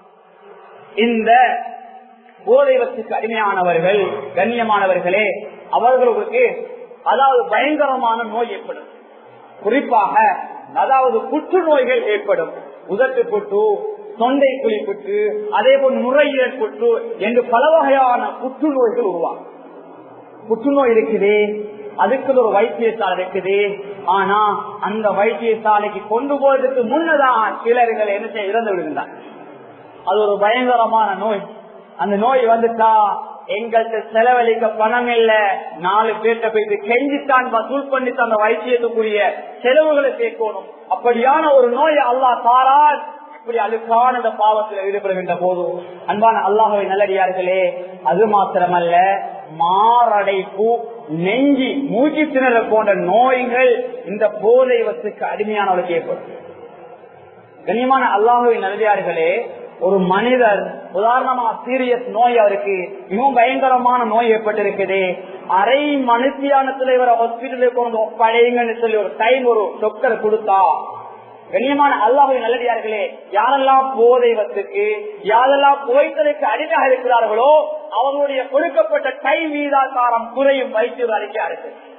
இந்த போதைவத்துக்கு அடிமையானவர்கள் கண்ணியமானவர்களே அவர்களுக்கு அதாவது பயங்கரமான நோய் ஏற்படும் குறிப்பாக அதாவது புற்றுநோய்கள் ஏற்படும் உதட்டு புட்டு தொண்டை குழி புற்று அதே போல் நுரையீரல் புற்று என்று பல வகையான புற்றுநோய்கள் உருவாகும் புற்றுநோய் இருக்குது அதுக்கு ஒரு வைத்தியசாலை இருக்குது ஆனா அந்த வைத்தியசாலைக்கு கொண்டு போவதற்கு முன்னதான் சிலர்கள் என்ன செய்ய இறந்து விடுகின்றார் அது ஒரு பயங்கரமான நோய் அந்த நோய் வந்துட்டா எங்கள்கிட்ட செலவழிக்க பணம் இல்ல நாலு பேர்ட்ட போயிட்டு கெஞ்சித்தான் வசூல் பண்ணிட்டு அந்த வைத்தியத்துக்குரிய செலவுகளை சேர்க்கணும் அப்படியான ஒரு நோய் அல்லா தாரால் இப்படி அழுக்கான இந்த பாவத்தில் ஈடுபடுகின்ற போது அன்பான அல்லாஹவை நல்லடியார்களே அது மாத்திரமல்ல மாரடைப்பு நெஞ்சி மூச்சு திணறல் போன்ற நோய்கள் இந்த போதை வத்துக்கு அடிமையானவர்களுக்கு ஏற்படும் கண்ணியமான அல்லாஹுவின் நல்லடியார்களே ஒரு மனிதர் உதாரணமா சீரியஸ் நோய் அவருக்கு மிகவும் பயங்கரமான நோய் ஏற்பட்டிருக்குது அரை மனுஷியானத்துல இவரை ஹாஸ்பிட்டலுக்கு கொண்டு ஒப்படைங்கன்னு சொல்லி ஒரு டைம் ஒரு சொக்கர் கொடுத்தா கண்ணியமான அல்லாஹை நல்லடியார்களே யாரெல்லாம் போதை வத்துக்கு யாரெல்லாம் போய்த்தலுக்கு அடிமையாக இருக்கிறார்களோ அவர்களுடைய கொடுக்கப்பட்ட கை வீதாக்காரம் குறையும் வைத்து அறிக்கையார்கள்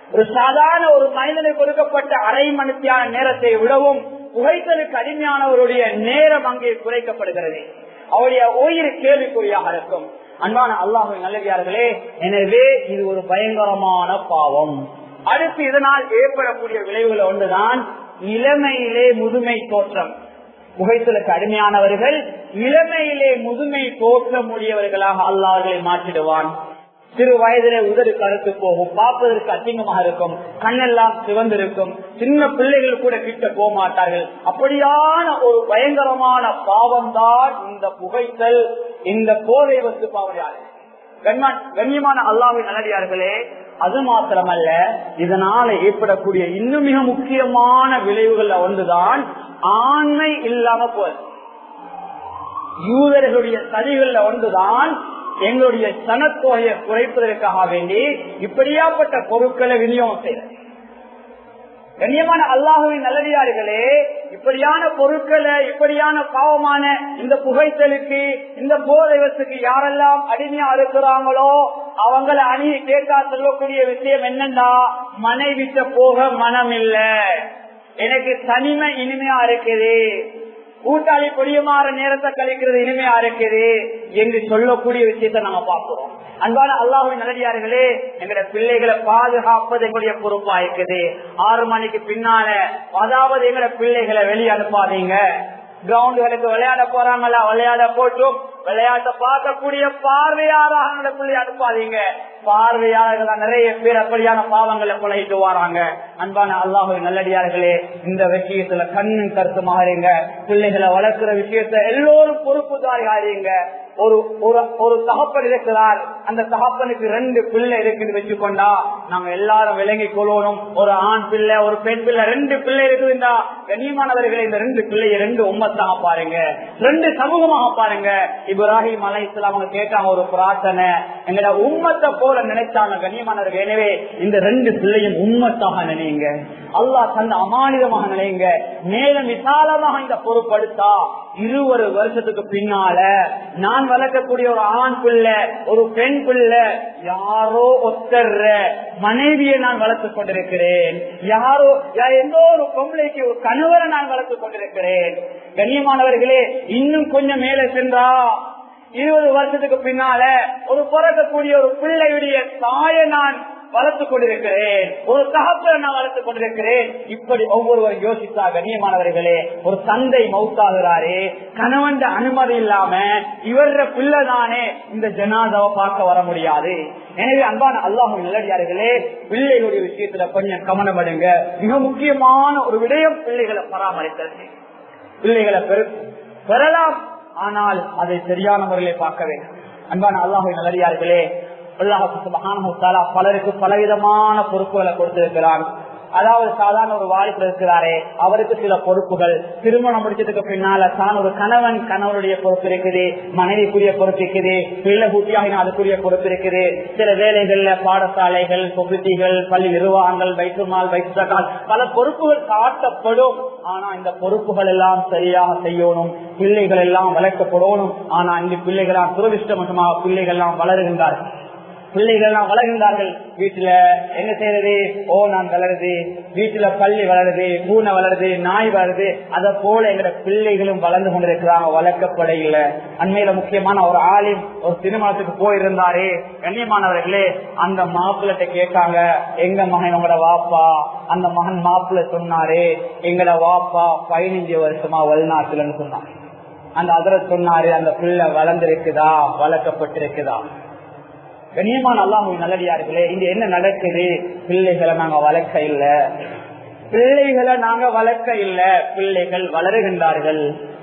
ஒரு சாதாரண ஒரு மனிதனுக்கு கொடுக்கப்பட்ட அரை மணித்தியான நேரத்தை விடவும் புகைத்தலுக்கு அடிமையானவருடைய நேரம் அங்கே குறைக்கப்படுகிறது அவருடைய உயிர் கேள்விக்குறியாக இருக்கும் அன்பான அல்லாஹு நல்லவியார்களே எனவே இது ஒரு பயங்கரமான பாவம் அடுத்து இதனால் ஏற்படக்கூடிய விளைவுகள் ஒன்றுதான் இளமையிலே முதுமை தோற்றம் புகைத்தலுக்கு அடிமையானவர்கள் இளமையிலே முதுமை தோற்றம் உடையவர்களாக அல்லாஹர்களை மாற்றிடுவான் சிறு வயதிலே உதறு கருத்து போகும் பார்ப்பதற்கு அசிங்கமாக இருக்கும் கண்ணெல்லாம் சிவந்திருக்கும் சின்ன பிள்ளைகள் கூட கிட்ட போக மாட்டார்கள் அப்படியான ஒரு பயங்கரமான பாவம் தான் இந்த புகைத்தல் இந்த போதை வத்து பாவையாளர் கண்ணியமான அல்லாவின் நல்லடியார்களே அது மாத்திரமல்ல இதனால ஏற்படக்கூடிய இன்னும் மிக முக்கியமான விளைவுகள் ஒன்றுதான் ஆண்மை இல்லாம போல் யூதர்களுடைய சதிகள்ல ஒன்றுதான் எங்களுடைய சனத்தொகையை குறைப்பதற்காக வேண்டி இப்படியாப்பட்ட பொருட்களை விநியோகம் செய்யறது கண்ணியமான அல்லாஹுவின் நல்லடியார்களே இப்படியான பொருட்களை இப்படியான பாவமான இந்த புகைத்தலுக்கு இந்த போதைவத்துக்கு யாரெல்லாம் அடிமையா இருக்கிறாங்களோ அவங்கள அணி கேட்டா சொல்லக்கூடிய விஷயம் என்னன்னா மனைவிட்ட போக மனம் இல்ல எனக்கு தனிமை இனிமையா இருக்குது கூட்டாளி பொடியமாற நேரத்தை கழிக்கிறது இனிமையா இருக்குது என்று சொல்லக்கூடிய விஷயத்தை நாங்க பார்க்கிறோம் அன்பான அல்லாஹின் நல்லடியார்களே எங்களுடைய பிள்ளைகளை பாதுகாப்பது எங்களுடைய பொறுப்பா இருக்குது ஆறு மணிக்கு பின்னால அதாவது எங்களுடைய பிள்ளைகளை வெளியே அனுப்பாதீங்க கிரவுண்டுகளுக்கு விளையாட போறாங்களா விளையாட போட்டும் விளையாட்டை பார்க்கக்கூடிய பார்வையாளராக பிள்ளை அனுப்பாதீங்க பார்வையாளர்கள் நிறைய பேர் அப்படியான பாவங்களை கொலையிட்டு வராங்க அன்பான அல்லாஹு நல்லடியார்களே இந்த விஷயத்துல கண்ணும் கருத்துமாக இருங்க பிள்ளைகளை வளர்க்கிற விஷயத்த எல்லோரும் பொறுப்புதாரிங்க ஒரு ஒரு தகப்பன் இருக்கிறார் அந்த தகப்பனுக்கு ரெண்டு பிள்ளை இருக்குன்னு வச்சுக்கொண்டா நாங்க எல்லாரும் விளங்கி கொள்ளணும் ஒரு ஆண் பிள்ளை ஒரு பெண் பிள்ளை ரெண்டு பிள்ளை இருக்குதுண்டா கண்ணியமானவர்களை இந்த ரெண்டு பிள்ளைய ரெண்டு உம்மத்தாக பாருங்க ரெண்டு சமூகமாக பாருங்க இப்ராஹிம் அலை இஸ்லாம் கேட்டாங்க ஒரு பிரார்த்தனை எங்கட உம்மத்தை போல நினைச்சாங்க கண்ணியமானவர்கள் எனவே இந்த ரெண்டு பிள்ளையும் உம்மத்தாக நினைங்க அல்லாஹ் தந்த அமானிதமாக நினைங்க மேலும் விசாலமாக இந்த பொறுப்படுத்தா இருபது வருஷத்துக்கு பின்னால நான் வளர்க்கக்கூடிய ஒரு ஆண் பிள்ளை ஒரு பெண் பிள்ளை யாரோ ஒத்தர்ற மனைவியை நான் வளர்த்துக் கொண்டிருக்கிறேன் யாரோ எந்த ஒரு பொம்பளைக்கு ஒரு கணவரை நான் வளர்த்துக் கொண்டிருக்கிறேன் கண்ணியமானவர்களே இன்னும் கொஞ்சம் மேலே சென்றா இருபது வருஷத்துக்கு பின்னால ஒரு பிறக்கக்கூடிய ஒரு பிள்ளையுடைய தாயை நான் வளர்த்துக் கொண்டிருக்கிறேன் ஒரு தகப்பை நான் வளர்த்துக் கொண்டிருக்கிறேன் இப்படி ஒவ்வொருவரும் யோசித்தா கண்ணியமானவர்களே ஒரு தந்தை மௌத்தாகிறாரே கணவன் அனுமதி இல்லாம இவர பிள்ளைதானே இந்த ஜனாதாவை பார்க்க வர முடியாது எனவே அன்பான அல்லாஹு நல்லடியார்களே பிள்ளைகளுடைய விஷயத்துல கொஞ்சம் கவனம் எடுங்க மிக முக்கியமான ஒரு விடயம் பிள்ளைகளை பராமரித்தது பிள்ளைகளை பெரு பெறலாம் ஆனால் அதை சரியான முறையிலே பார்க்க வேண்டும் அன்பான அல்லாஹு நல்லடியார்களே பலருக்கு பலவிதமான பொறுப்புகளை கொடுத்திருக்கிறான் அதாவது சாதாரண ஒரு வாலிபர் இருக்கிறாரே அவருக்கு சில பொறுப்புகள் திருமணம் முடிச்சதுக்கு பின்னால தான் ஒரு கணவன் கணவனுடைய பொறுப்பு இருக்குது மனைவிக்குரிய பொறுப்பு இருக்குது பிள்ளை குட்டியாக அதுக்குரிய பொறுப்பு இருக்குது சில வேலைகள்ல பாடசாலைகள் சொகுத்திகள் பள்ளி நிர்வாகங்கள் வைத்துமால் வைத்தகால் பல பொறுப்புகள் காட்டப்படும் ஆனா இந்த பொறுப்புகள் எல்லாம் சரியாக செய்யணும் பிள்ளைகள் எல்லாம் வளர்க்கப்படணும் ஆனா இந்த பிள்ளைகளாம் துரதிருஷ்டமட்டமாக பிள்ளைகள் எல்லாம் வளருகின்றார்கள் பிள்ளைகள் எல்லாம் வளர்கின்றார்கள் வீட்டுல என்ன செய்யறது ஓ நான் வளருது வீட்டுல பள்ளி வளருது பூனை வளருது நாய் வளருது அத போல எங்க பிள்ளைகளும் வளர்ந்து கொண்டிருக்கிறாங்க வளர்க்கப்பட இல்ல அண்மையில முக்கியமான ஒரு ஆளின் ஒரு திருமணத்துக்கு போயிருந்தாரே கண்ணியமானவர்களே அந்த மாப்பிள்ளட்ட கேட்காங்க எங்க மகன் உங்களோட வாப்பா அந்த மகன் மாப்பிள்ள சொன்னாரு எங்கட வாப்பா பதினஞ்சு வருஷமா வெளிநாட்டுலன்னு சொன்னாங்க அந்த அதிர சொன்னாரு அந்த பிள்ளை வளர்ந்திருக்குதா வளர்க்கப்பட்டிருக்குதா கண்ணியமான அல்லாஹ் நல்லடியார்களே இங்க என்ன நடக்குது பிள்ளைகளை நாங்க வளர்க்க இல்ல பிள்ளைகளை நாங்க வளர்க்க இல்ல பிள்ளைகள் வளருகின்றார்கள்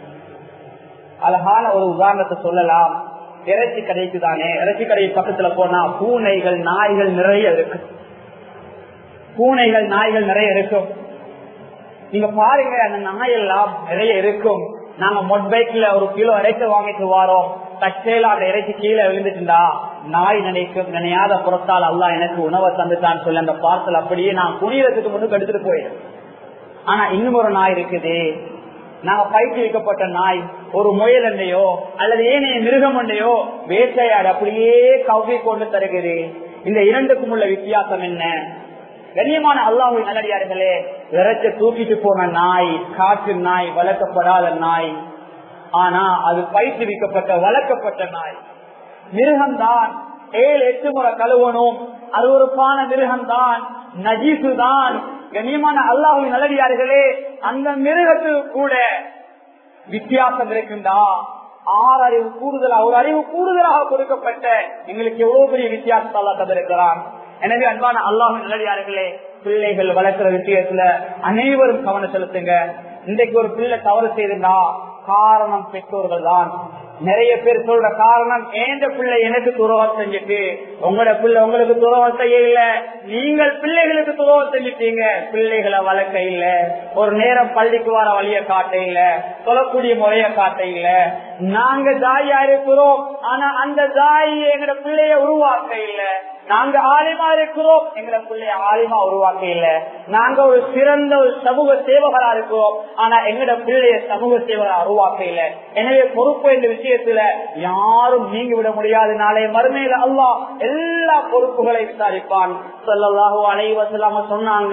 அழகான ஒரு உதாரணத்தை சொல்லலாம் இறைச்சி கடைக்கு தானே இறைச்சி கடை பக்கத்துல போனா பூனைகள் நாய்கள் நிறைய இருக்கு பூனைகள் நாய்கள் நிறைய இருக்கும் நீங்க பாருங்க அந்த நாயெல்லாம் நிறைய இருக்கும் நாங்க மொட்பைக்ல ஒரு கிலோ இறைச்சி வாங்கிட்டு வாரோம் தச்சையில அந்த இறைச்சி கீழே விழுந்துட்டுண்டா நாய் நினைக்கும் நினையாத புறத்தால் அல்ல எனக்கு உணவை தந்துட்டான்னு சொல்லி அந்த பார்சல் அப்படியே நான் குடியரசுக்கு முன்னுக்கு எடுத்துட்டு போயிடும் ஆனா இன்னும் ஒரு நாய் இருக்குது நாங்க பயிற்றுவிக்கப்பட்ட நாய் ஒரு முயல் எண்ணையோ அல்லது ஏனைய மிருகம் ஒன்றையோ வேட்டையாடு அப்படியே கவ்வி கொண்டு தருகிறது இந்த இரண்டுக்கும் உள்ள வித்தியாசம் என்ன கண்ணியமான அல்லாஹு நல்லடியார்களே இறைச்ச தூக்கிட்டு போன நாய் காற்று நாய் வளர்க்கப்படாத நாய் ஆனா அது பயிற்றுவிக்கப்பட்ட வளர்க்கப்பட்ட நாய் மிருகம்தான் ஏழு எட்டு முறை கழுவணும் அது ஒரு பான மிருகம்தான் நஜீசு தான் கண்ணியமான அல்லாஹு நல்லடியார்களே அந்த மிருகத்துக்கு கூட வித்தியாசம் இருக்குண்டா ஆறு அறிவு கூடுதலா ஒரு அறிவு கூடுதலாக கொடுக்கப்பட்ட எங்களுக்கு எவ்வளவு பெரிய வித்தியாசத்தை அல்லா தந்திருக்கிறான் எனவே அன்பான அல்லாஹ் நல்லடியார்களே பிள்ளைகள் வளர்க்கிற விஷயத்துல அனைவரும் கவனம் செலுத்துங்க இன்றைக்கு ஒரு பிள்ளை தவறு செய்திருந்தா காரணம் பெற்றோர்கள் தான் நிறைய பேர் சொல்ற காரணம் ஏந்த பிள்ளை எனக்கு துரோகம் செஞ்சுட்டு உங்களோட பிள்ளை உங்களுக்கு துரோகம் செய்ய இல்ல நீங்கள் பிள்ளைகளுக்கு துரோகம் செஞ்சுட்டீங்க பிள்ளைகளை வளர்க்க இல்ல ஒரு நேரம் பள்ளிக்கு வர வழிய காட்ட இல்ல சொல்லக்கூடிய முறைய காட்ட இல்ல நாங்க தாயா இருக்கிறோம் ஆனா அந்த தாய் எங்கட பிள்ளைய உருவாக்க இல்ல நாங்க ஆலிமா இருக்கிறோம் எங்களை பிள்ளைய ஆலிமா உருவாக்க இல்ல நாங்க ஒரு சிறந்த ஒரு சமூக சேவகரா இருக்கிறோம் ஆனா எங்கட பிள்ளைய சமூக சேவகரா உருவாக்க இல்ல எனவே பொறுப்பு இந்த விஷயத்துல யாரும் நீங்கி விட முடியாது நாளை மறுமையில அல்லாஹ் எல்லா பொறுப்புகளை விசாரிப்பான் சொல்லலாஹோ அலைவசலாம சொன்னாங்க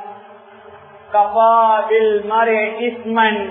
கபாவில் மரே இஸ்மன்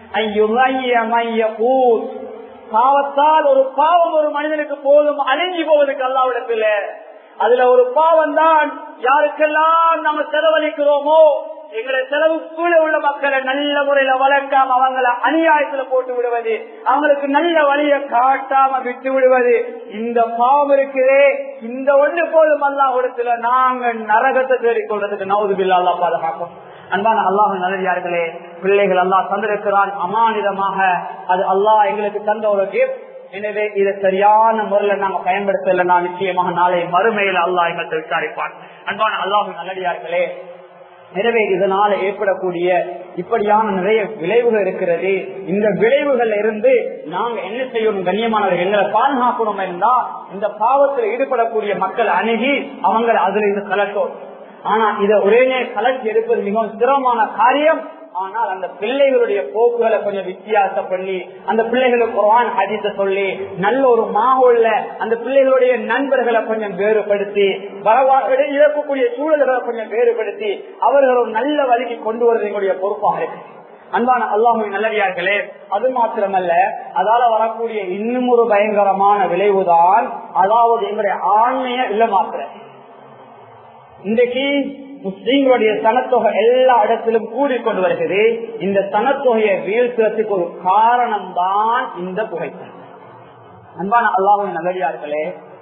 பாவத்தால் ஒரு பாவம் ஒரு மனிதனுக்கு போதும் அழிஞ்சு போவதற்கு அல்லாவிடத்தில் அதுல ஒரு பாவம் தான் யாருக்கெல்லாம் நம்ம செலவழிக்கிறோமோ எங்களை செலவுக்குள்ள உள்ள மக்களை நல்ல முறையில வளர்க்காம அவங்கள அநியாயத்துல போட்டு விடுவது அவங்களுக்கு நல்ல வழிய காட்டாம விட்டு விடுவது இந்த பாவம் இருக்குதே இந்த ஒண்ணு போதும் அல்லாஹிடத்துல நாங்க நரகத்தை தேடிக்கொள்றதுக்கு நவது பில்லா அல்லா பாதுகாக்கும் அன்பான அல்லாஹ் நல்லதார்களே பிள்ளைகள் அல்லாஹ் தந்திருக்கிறான் அமானிதமாக அது அல்லாஹ் எங்களுக்கு தந்த ஒரு கிஃப்ட் எனவே இதை சரியான முறையில நாங்க பயன்படுத்தலைன்னா நிச்சயமாக நாளை மறுமையில் அல்லாஹ் எங்களுக்கு விசாரிப்பான் அன்பான அல்லாஹ் நல்லடியார்களே எனவே இதனால ஏற்படக்கூடிய இப்படியான நிறைய விளைவுகள் இருக்கிறது இந்த விளைவுகள் இருந்து நாங்க என்ன செய்யணும் கண்ணியமானவர்கள் எங்களை பாதுகாக்கணும் இருந்தா இந்த பாவத்தில் ஈடுபடக்கூடிய மக்கள் அணுகி அவங்க அதுல இருந்து கலட்டும் ஆனா இதை ஒரே கலர்ச்சி எடுப்பது மிகவும் சிரமமான காரியம் ஆனால் அந்த பிள்ளைகளுடைய போக்குகளை கொஞ்சம் வித்தியாசம் பண்ணி அந்த பிள்ளைகளுக்கு குரான் ஹதீஸ சொல்லி நல்ல ஒரு மாகோல்ல அந்த பிள்ளைகளுடைய நண்பர்களை கொஞ்சம் வேறுபடுத்தி இழக்கக்கூடிய சூழல்களை கொஞ்சம் வேறுபடுத்தி அவர்கள் ஒரு நல்ல வழிக்கு கொண்டு வருவது எங்களுடைய பொறுப்பாக இருக்கு அன்பான அல்லாஹுவின் நல்லடியார்களே அது மாத்திரமல்ல அதால வரக்கூடிய இன்னும் ஒரு பயங்கரமான விளைவுதான் அதாவது எங்களுடைய ஆண்மைய இல்ல மாத்திர இன்றைக்கு முஸ்லீம்களுடைய சனத்தொகை எல்லா இடத்திலும் கூடிக்கொண்டு வருகிறது இந்த சனத்தொகையை வீழ்த்துறதுக்கு ஒரு காரணம் தான் இந்த புகைப்படம் அன்பான அல்லாஹின் நல்லடியார்களே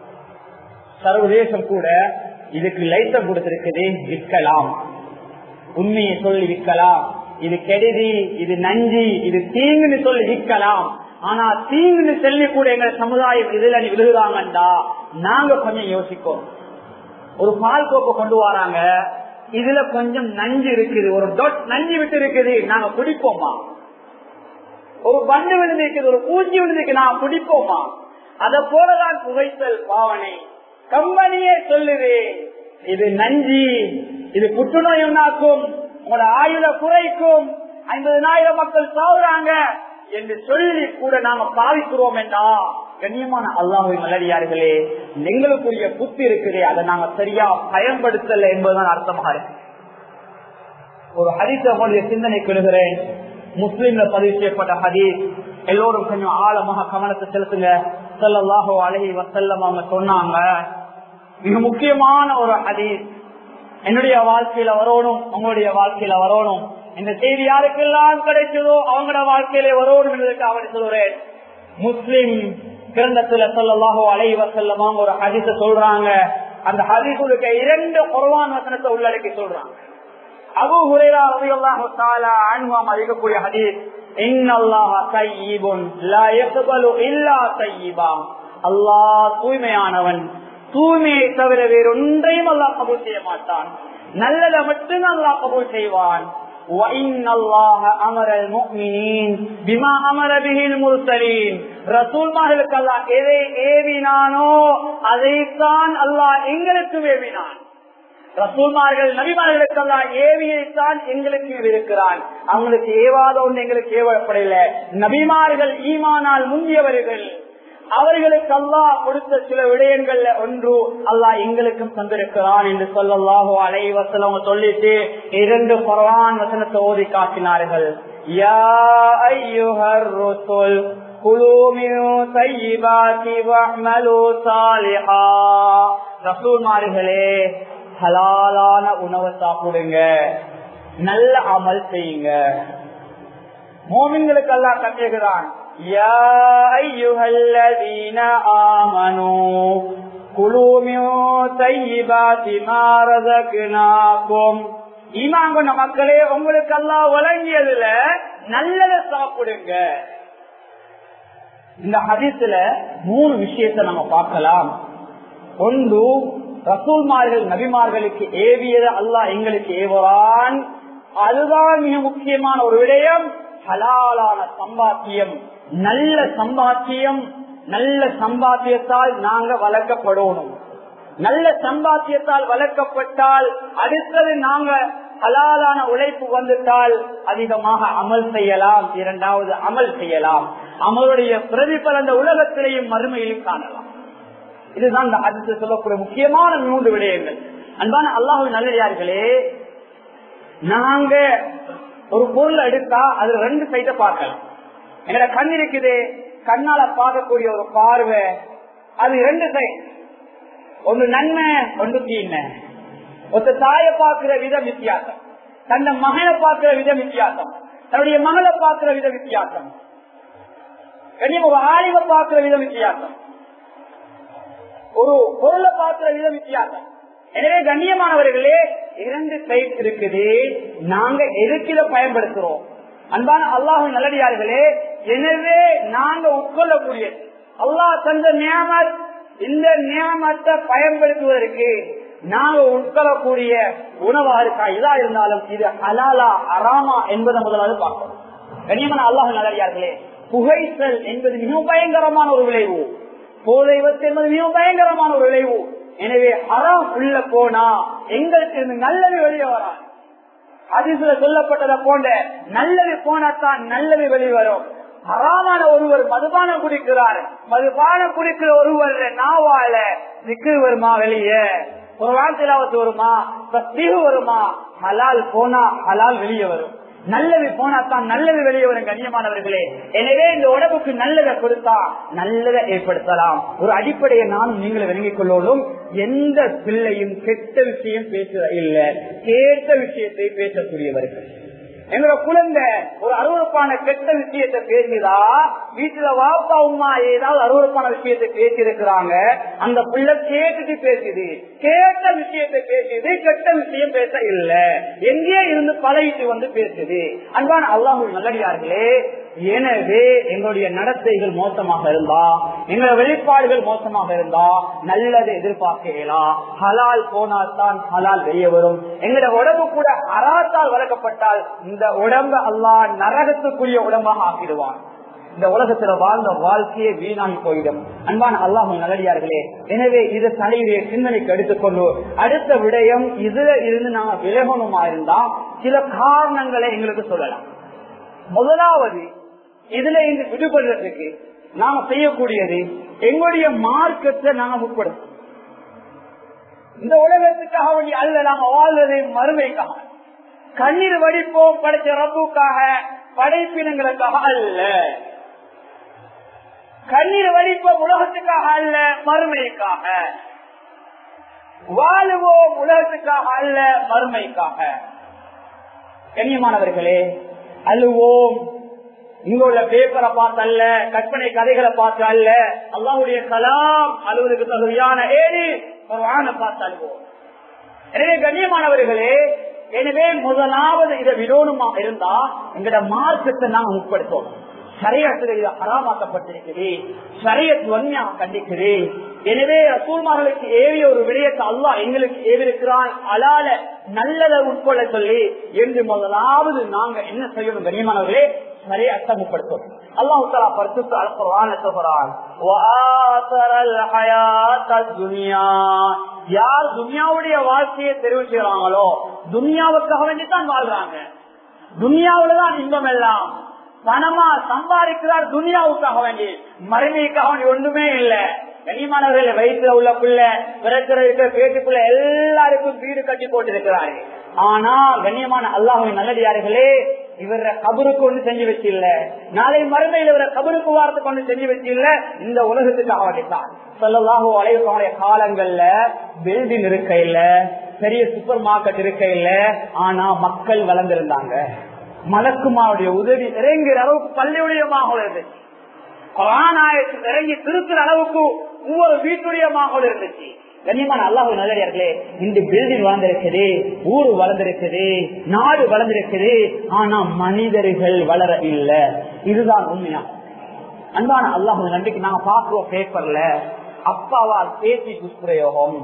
சர்வதேசம் கூட இதுக்கு லைசன் கொடுத்திருக்குது விற்கலாம் உண்மையை சொல்லி விற்கலாம் இது கெடுதி இது நஞ்சி இது தீங்குன்னு சொல்லி விற்கலாம் ஆனா தீங்குன்னு சொல்லி கூட எங்க சமுதாயம் இதுல விழுகிறாங்கண்டா நாங்க கொஞ்சம் யோசிக்கோம் ஒரு பால் கோப்பை கொண்டு வராங்க இதுல கொஞ்சம் நஞ்சு இருக்குது ஒரு டொட் நஞ்சு விட்டு இருக்குது நாங்க குடிப்போமா ஒரு பண்டு விழுந்து இருக்குது ஒரு பூச்சி விழுந்துக்கு நான் குடிப்போமா அத போலதான் புகைத்தல் பாவனை கம்பெனியே சொல்லுது இது நஞ்சி இது புற்றுநோய் உண்டாக்கும் உங்களோட ஆயுத குறைக்கும் ஐம்பதனாயிரம் மக்கள் சாவுறாங்க என்று சொல்லி கூட நாம பாவிக்கிறோம் என்றா கண்ணியமான அல்லாஹின் நல்லடியார்களே எங்களுக்குரிய புத்தி இருக்குது அதை நாங்க சரியா பயன்படுத்தல என்பதுதான் அர்த்தமாக இருக்கு ஒரு ஹரித்த உங்களுடைய சிந்தனை கொள்கிறேன் முஸ்லீம்ல பதிவு செய்யப்பட்ட ஹதீஸ் எல்லோரும் கொஞ்சம் ஆழமாக கவனத்தை செலுத்துங்க சொல்லலாஹோ அழகி வசல்லம் அவங்க சொன்னாங்க மிக முக்கியமான ஒரு ஹதீஸ் என்னுடைய வாழ்க்கையில வரணும் உங்களுடைய வாழ்க்கையில வரணும் இந்த செய்தி யாருக்கெல்லாம் கிடைச்சதோ அவங்களோட வாழ்க்கையில வரணும் என்பதற்கு அவரை சொல்றேன் முஸ்லிம் கிரந்தத்துல சொல்லலாகோ அலைவ செல்லமாங்க ஒரு ஹதிச சொல்றாங்க அந்த ஹதிசுலுக்கு இரண்டு குரவான் வசனத்தை உள்ளடக்கி சொல்றாங்க அபு ஹுரேரா ரலியல்லாஹு தஆலா அன்ஹு அறிவிக்கக்கூடிய ஹதீஸ் இன்னல்லாஹ தய்யிபுன் லா யக்பலு இல்லா தய்யிபா அல்லாஹ் தூய்மையானவன் தூய்மையை தவிர வேறொன்றையும் அல்லாஹ் கபூல் செய்ய மாட்டான் நல்லதை மட்டும் அல்லாஹ் கபூல் செய்வான் وَإِنَّ اللَّهَ أَمَرَ الْمُؤْمِنِينَ بِمَا أَمَرَ بِهِ الْمُرْسَلِينَ ரசூல்மார்களுக்கு அல்லாஹ் எதை ஏவினானோ அதைத்தான் அல்லாஹ் எங்களுக்கு ஏவினான் ரசூல்மார்கள் நபிமார்களுக்கு எல்லாம் ஏவியைத்தான் எங்களுக்கு இருக்கிறான் அவங்களுக்கு ஏவாத ஒன்று எங்களுக்கு ஏவப்படல நபிமார்கள் ஈமானால் முந்தியவர்கள் அவர்களுக்கு அல்லாஹ் கொடுத்த சில விடயங்கள்ல ஒன்று அல்லாஹ் எங்களுக்கும் தந்திருக்கிறான் என்று சொல்லல்லாஹோ அலைவசலம் சொல்லிட்டு இரண்டு குரான் வசனத்தை ஓதி காட்டினார்கள் யா ஐயுஹர் ருசுல் குலூ மின் தையிபாத்தி வஅமலு சாலிஹா ரசூல்மார்களே ஹலாலான உணவை சாப்பிடுங்க நல்ல அமல் செய்யுங்க மோமின்களுக்கு அல்லாஹ் கட்டுகிறான் யா ஐயுஹல்லதீன ஆமனூ குலூ மின் தையிபாத்தி மா ரஸக்னாகும் ஈமான் கொண்ட மக்களே உங்களுக்கு அல்லாஹ் வழங்கியதுல நல்லதை சாப்பிடுங்க இந்த ஹதீஸ்ல மூணு விஷயத்தை நம்ம பார்க்கலாம் ஒன்று ரசூல்மார்கள் நபிமார்களுக்கு ஏவியது அல்லாஹ் எங்களுக்கு ஏவுவான் அதுதான் மிக முக்கியமான ஒரு விடயம் ஹலாலான சம்பாத்தியம் நல்ல சம்பாத்தியம் நல்ல சம்பாத்தியத்தால் நாங்க வளர்க்கப்படணும் நல்ல சம்பாத்தியத்தால் வளர்க்கப்பட்டால் அடுத்தது நாங்க ஹலாலான உழைப்பு வந்துட்டால் அதிகமாக அமல் செய்யலாம் இரண்டாவது அமல் செய்யலாம் அமலுடைய பிரதிபல் அந்த உலகத்திலேயும் மறுமையிலும் காணலாம் இதுதான் இந்த அதிர்ச்சி சொல்லக்கூடிய முக்கியமான மூன்று விடயங்கள் அன்பான அல்லாஹு நல்லடியார்களே நாங்க ஒரு பொருள் எடுத்தா அது ரெண்டு சைட பார்க்கலாம் எங்கட கண் இருக்குது கண்ணால பார்க்கக்கூடிய ஒரு பார்வை அது ரெண்டு சைட் ஒன்று நன்மை ஒன்று தீமை ஒருத்த தாயை பார்க்கிற விதம் வித்தியாசம் தன்னை மகனை பார்க்கிற விதம் வித்தியாசம் தன்னுடைய மகளை பார்க்கிற விதம் வித்தியாசம் கண்ணியம் ஒரு ஆய்வை பார்க்கிற விதம் வித்தியாசம் ஒரு பொருளை பார்க்கிற விதம் வித்தியாசம் எனவே கண்ணியமானவர்களே இரண்டு சைட் இருக்குது நாங்க எதுக்கு இதை பயன்படுத்துறோம் அன்பான அல்லாஹு நல்லடியார்களே எனவே நாங்க உட்கொள்ளக்கூடிய அல்லாஹ் தந்த நியமத் இந்த நியமத்தை பயன்படுத்துவதற்கு நாங்க உட்கொள்ளக்கூடிய உணவா இருக்கா இதா இருந்தாலும் இது ஹலாலா அராமா என்பதை முதலாவது பார்க்கணும் கண்ணியமான அல்லாஹு நல்லடியார்களே புகைத்தல் என்பது மிகவும் பயங்கரமான ஒரு விளைவு போதை வத்து என்பது மிகவும் பயங்கரமான ஒரு விளைவு எனவே அறம் உள்ள போனா எங்களுக்கு இருந்து நல்லது வெளியே வராது அதிசல சொல்லப்பட்டதை போன்ற நல்லது போனாத்தான் நல்லது வெளிவரும் ஹராமான ஒருவர் மதுபானம் குடிக்கிறார் மதுபானம் குடிக்கிற ஒருவர் நாவால நிக்கு வருமா வெளியே ஒரு வார்த்தையிலாவது வருமா தீவு வருமா ஹலால் போனா ஹலால் வெளியே வரும் நல்லது போனாத்தான் நல்லது வெளியே வரும் கண்ணியமானவர்களே எனவே இந்த உடம்புக்கு நல்லதை கொடுத்தா நல்லதை ஏற்படுத்தலாம் ஒரு அடிப்படையை நானும் நீங்களும் விளங்கிக் கொள்ளோடும் எந்த பிள்ளையும் கெட்ட விஷயம் பேசுற இல்ல கேட்ட விஷயத்தை பேசக்கூடியவர்கள் எங்களோட குழந்தை ஒரு அருவறுப்பான கெட்ட விஷயத்தை பேசுதா வீட்டுல வாப்பா உமா ஏதாவது அருவறுப்பான விஷயத்தை பேசி இருக்கிறாங்க அந்த பிள்ளை கேட்டுட்டு பேசுது கேட்ட விஷயத்தை பேசுது கெட்ட விஷயம் பேச இல்ல எங்கே இருந்து பழகிட்டு வந்து பேசுது அன்பான அல்லாஹு நல்லடியார்களே எனவே எங்களுடைய நடத்தைகள் மோசமாக இருந்தா எங்களோட வெளிப்பாடுகள் மோசமாக இருந்தா நல்லதை எதிர்பார்க்கலாம் ஹலால் போனால் தான் ஹலால் வெளியே வரும் எங்களோட உடம்பு கூட அறாத்தால் வளர்க்கப்பட்டால் இந்த உடம்பு அல்லா நரகத்துக்குரிய உடம்பாக ஆக்கிடுவான் இந்த உலகத்துல வாழ்ந்த வாழ்க்கையே வீணாகி போயிடும் அன்பான அல்லாஹும் நல்லடியார்களே எனவே இது தலையுடைய சிந்தனைக்கு எடுத்துக்கொண்டு அடுத்த விடயம் இதுல இருந்து நாங்க விலகணுமா இருந்தா சில காரணங்களை எங்களுக்கு சொல்லலாம் முதலாவது இதுல இருந்து விடுபடுறதுக்கு நாம செய்யக்கூடியது எங்களுடைய மார்க்கத்தை நாங்க முற்படுத்தோம் இந்த உலகத்துக்காக வேண்டிய அல்ல நாம வாழ்வதை மறுமைக்காக கண்ணீர் வடிப்போம் படைச்ச ரப்புக்காக படைப்பினங்களுக்காக அல்ல கண்ணீர் வடிப்போம் உலகத்துக்காக அல்ல மறுமைக்காக வாழுவோம் உலகத்துக்காக அல்ல மறுமைக்காக கண்ணியமானவர்களே அழுவோம் இங்க உள்ள பேப்பரை பார்த்து அல்ல கற்பனை கதைகளை பார்த்து அல்ல அல்லாவுடைய கலாம் அலுவலுக்கு தகுதியான ஏழு ஒரு பார்த்து அழுவோம் எனவே கண்ணியமானவர்களே எனவே முதலாவது இதை விரோதமா இருந்தா எங்கட மார்க்கத்தை நாங்க முற்படுத்தோம் சரியத்துல இது அறாமாக்கப்பட்டிருக்குது சரியத் வன்மையாக கண்டிக்குது எனவே ரசூல்மார்களுக்கு ஏவிய ஒரு விடயத்தை அல்லா எங்களுக்கு ஏவிருக்கிறான் அலால நல்லதை உட்கொள்ள சொல்லி என்று முதலாவது நாங்க என்ன செய்யணும் கண்ணியமானவர்களே நிறைய அர்த்தமுப்படுத்தும் அல்லாஹு தாலா பரிசுத்த அல்குர்ஆன் சொல்றான் யார் துனியாவுடைய வாழ்க்கையை தெரிவு செய்யறாங்களோ துனியாவுக்காக வேண்டித்தான் வாழ்றாங்க துனியாவில தான் இன்பம் எல்லாம் பணமா சம்பாதிக்கிறார் துனியாவுக்காக வேண்டி மறுமைக்காக வேண்டி ஒன்றுமே இல்ல கனிமானவர்கள் வயிற்றுல உள்ள பிள்ளை பிறக்கிறதுக்கு பேட்டுக்குள்ள எல்லாருக்கும் வீடு கட்டி போட்டிருக்கிறாரு ஆனா கண்ணியமான அல்லாஹின் நல்லடியார்களே இவர கபருக்கு ஒண்ணு செஞ்சு வச்சில்ல நாளை மறுமையில் இவர கபருக்கு வாரத்துக்கு ஒண்ணு செஞ்சு வச்சில்ல இந்த உலகத்துக்காக வேண்டித்தான் சொல்லலாக அலைவனுடைய காலங்கள்ல பில்டிங் இருக்க இல்ல பெரிய சூப்பர் மார்க்கெட் இருக்க இல்ல ஆனா மக்கள் வளர்ந்திருந்தாங்க மலக்குமாருடைய உதவி இறங்குற அளவுக்கு பள்ளியுடைய மாகோல் இருந்துச்சு குரானாயத்தில் இறங்கி திருத்துற அளவுக்கு ஒவ்வொரு வீட்டுடைய மாகோல் இருந்துச்சு கண்ணியமான அல்லாஹ் நல்லடியார்களே இந்த பில்டிங் வளர்ந்திருக்குது ஊர் வளர்ந்திருக்குது நாடு வளர்ந்திருக்குது ஆனா மனிதர்கள் வளர இல்ல இதுதான் உண்மையா அன்பான அல்லாஹ் நன்றிக்கு நாங்க பாக்குறோம் பேப்பர்ல அப்பாவால் பேசி துஷ்பிரயோகம்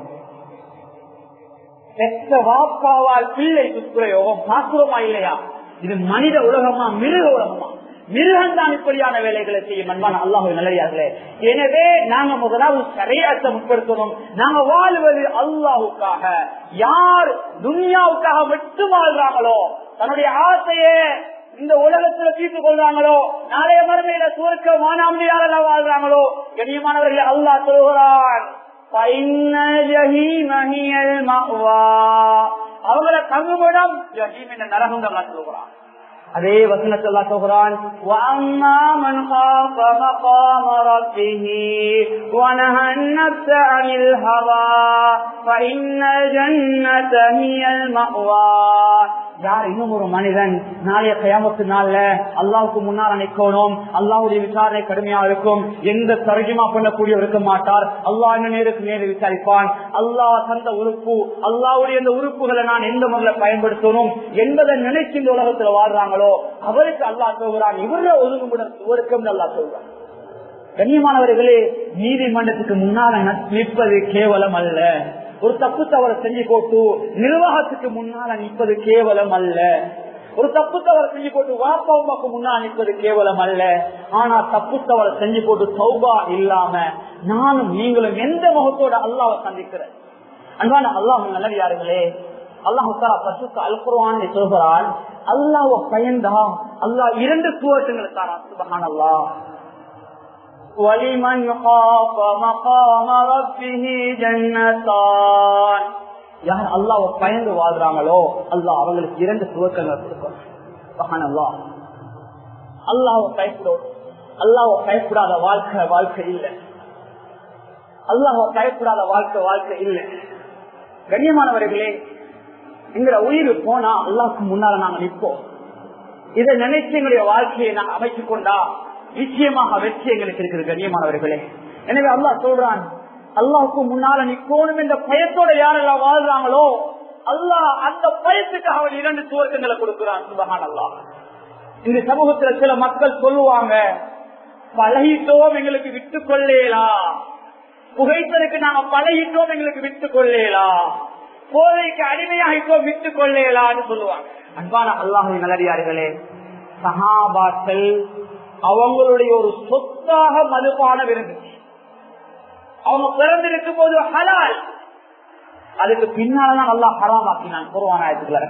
பெற்ற வாப்பாவால் பிள்ளை துஷ்பிரயோகம் பாக்குறோமா இல்லையா இது மனித உலகமா மிருக உலகமா மிருகம் தான் இப்படியான வேலைகளை செய்யும் அன்பான அல்லாஹு நல்லதார்களே எனவே நாங்க முதலாவது சரியாற்ற முற்படுத்தணும் நாங்க வாழ்வது அல்லாஹுக்காக யார் துனியாவுக்காக மட்டும் வாழ்றாங்களோ தன்னுடைய ஆசையே இந்த உலகத்துல தீர்த்து கொள்றாங்களோ நாளைய மறுமையில சுவர்க்க மானாமியால வாழ்றாங்களோ கண்ணியமானவர்கள் அல்லாஹ் சொல்கிறான் அவங்கள தங்குமிடம் ஜஹீம் என்ற நரகம் சொல்கிறான் அதே வசனத்தல்லா சொல்கிறான் وَأَمَّا مَنْ خَافَ مَقَامَ رَبِّهِ وَنَهَى النَّفْسَ عَنِ الْهَوَى فَإِنَّ الْجَنَّةَ هِيَ الْمَأْوَى யார் இன்னும் ஒரு மனிதன் நாளைய கயாமத்து நாள்ல அல்லாவுக்கு முன்னால் நிற்கணும் அல்லாவுடைய விசாரணை கடுமையா இருக்கும் எந்த தர்ஜமா பண்ணக்கூடிய இருக்க மாட்டார் அல்லாஹ் என்ன நேருக்கு நேரு விசாரிப்பான் அல்லாஹ் தந்த உறுப்பு அல்லாவுடைய இந்த உறுப்புகளை நான் எந்த முறையில் பயன்படுத்தணும் என்பதை நினைச்சு இந்த உலகத்துல வாழ்றாங்களோ அவருக்கு அல்லாஹ் சொல்கிறான் இவர ஒதுங்குமுடன் ஒருக்கம் அல்லாஹ் சொல்றான் கண்ணியமானவர்களே நீதிமன்றத்துக்கு முன்னால நிற்பது கேவலம் அல்ல ஒரு தப்பு தவறு செஞ்சு போட்டு நிர்வாகத்துக்கு முன்னால நிற்பது கேவலம் அல்ல ஒரு தப்பு தவறு செஞ்சு போட்டு வாப்பா அம்மாக்கு முன்னால் நிற்பது கேவலம் அல்ல ஆனா தப்பு தவறு செஞ்சு போட்டு சௌபா இல்லாம நானும் நீங்களும் எந்த முகத்தோட அல்லாவை சந்திக்கிறேன் அன்பான அல்லாஹ் நல்லவியார்களே அல்லாஹு பசுக்கு அல்குருவான் சொல்கிறான் அல்லாஹ் பயந்தா அல்லாஹ் இரண்டு சூரத்துங்களை தாரான் சுபகான் அல்லாஹ் وَلِمَنْ خَافَ مَقَامَ رَبِّهِ جَنَّتَانِ யார் அல்லாஹ் பயந்து வாழ்றாங்களோ அல்லாஹ் அவங்களுக்கு இரண்டு சுவக்கங்கள் கொடுக்கும் அல்லாஹ் அல்லாஹ் பயப்படும் அல்லாஹ் பயப்படாத வாழ்க்கை வாழ்க்கை இல்லை அல்லாஹ் பயப்படாத வாழ்க்கை வாழ்க்கை இல்லை கண்ணியமானவர்களே எங்கிற உயிர் போனா அல்லாவுக்கு முன்னால நாங்க நிற்போம் இதை நினைச்சு எங்களுடைய வாழ்க்கையை நாங்க அமைத்துக் கொண்டா நிச்சயமாக வெற்றி எங்களுக்கு இருக்குது கண்ணியமானவர்களே எனவே அல்லாஹ் சொல்றான் அல்லாஹுக்கு முன்னால நிக்கணும் என்ற பயத்தோட யாரெல்லாம் வாழ்றாங்களோ அல்லாஹ் அந்த பயத்துக்கு அவன் இரண்டு சுவர்க்கங்களை கொடுக்கிறான் சுபகான் அல்லாஹ் இந்த சமூகத்துல சில மக்கள் சொல்லுவாங்க பழகிட்டோம் எங்களுக்கு விட்டு கொள்ளேலா புகைப்பதற்கு நாங்க பழகிட்டோம் எங்களுக்கு விட்டு கொள்ளேலா போதைக்கு அடிமையாகிட்டோம் விட்டு கொள்ளேலான்னு சொல்லுவாங்க அன்பான அல்லாஹின் நல்லடியார்களே சஹாபாக்கள் அவங்களுடைய ஒரு சொத்தாக மதுபானம் இருந்துச்சு அவங்க பிறந்திருக்கும் போது ஹலால் அதுக்கு பின்னால்தான் நல்லா ஹராமாக்கினான் குருவானாயத்துக்குள்ள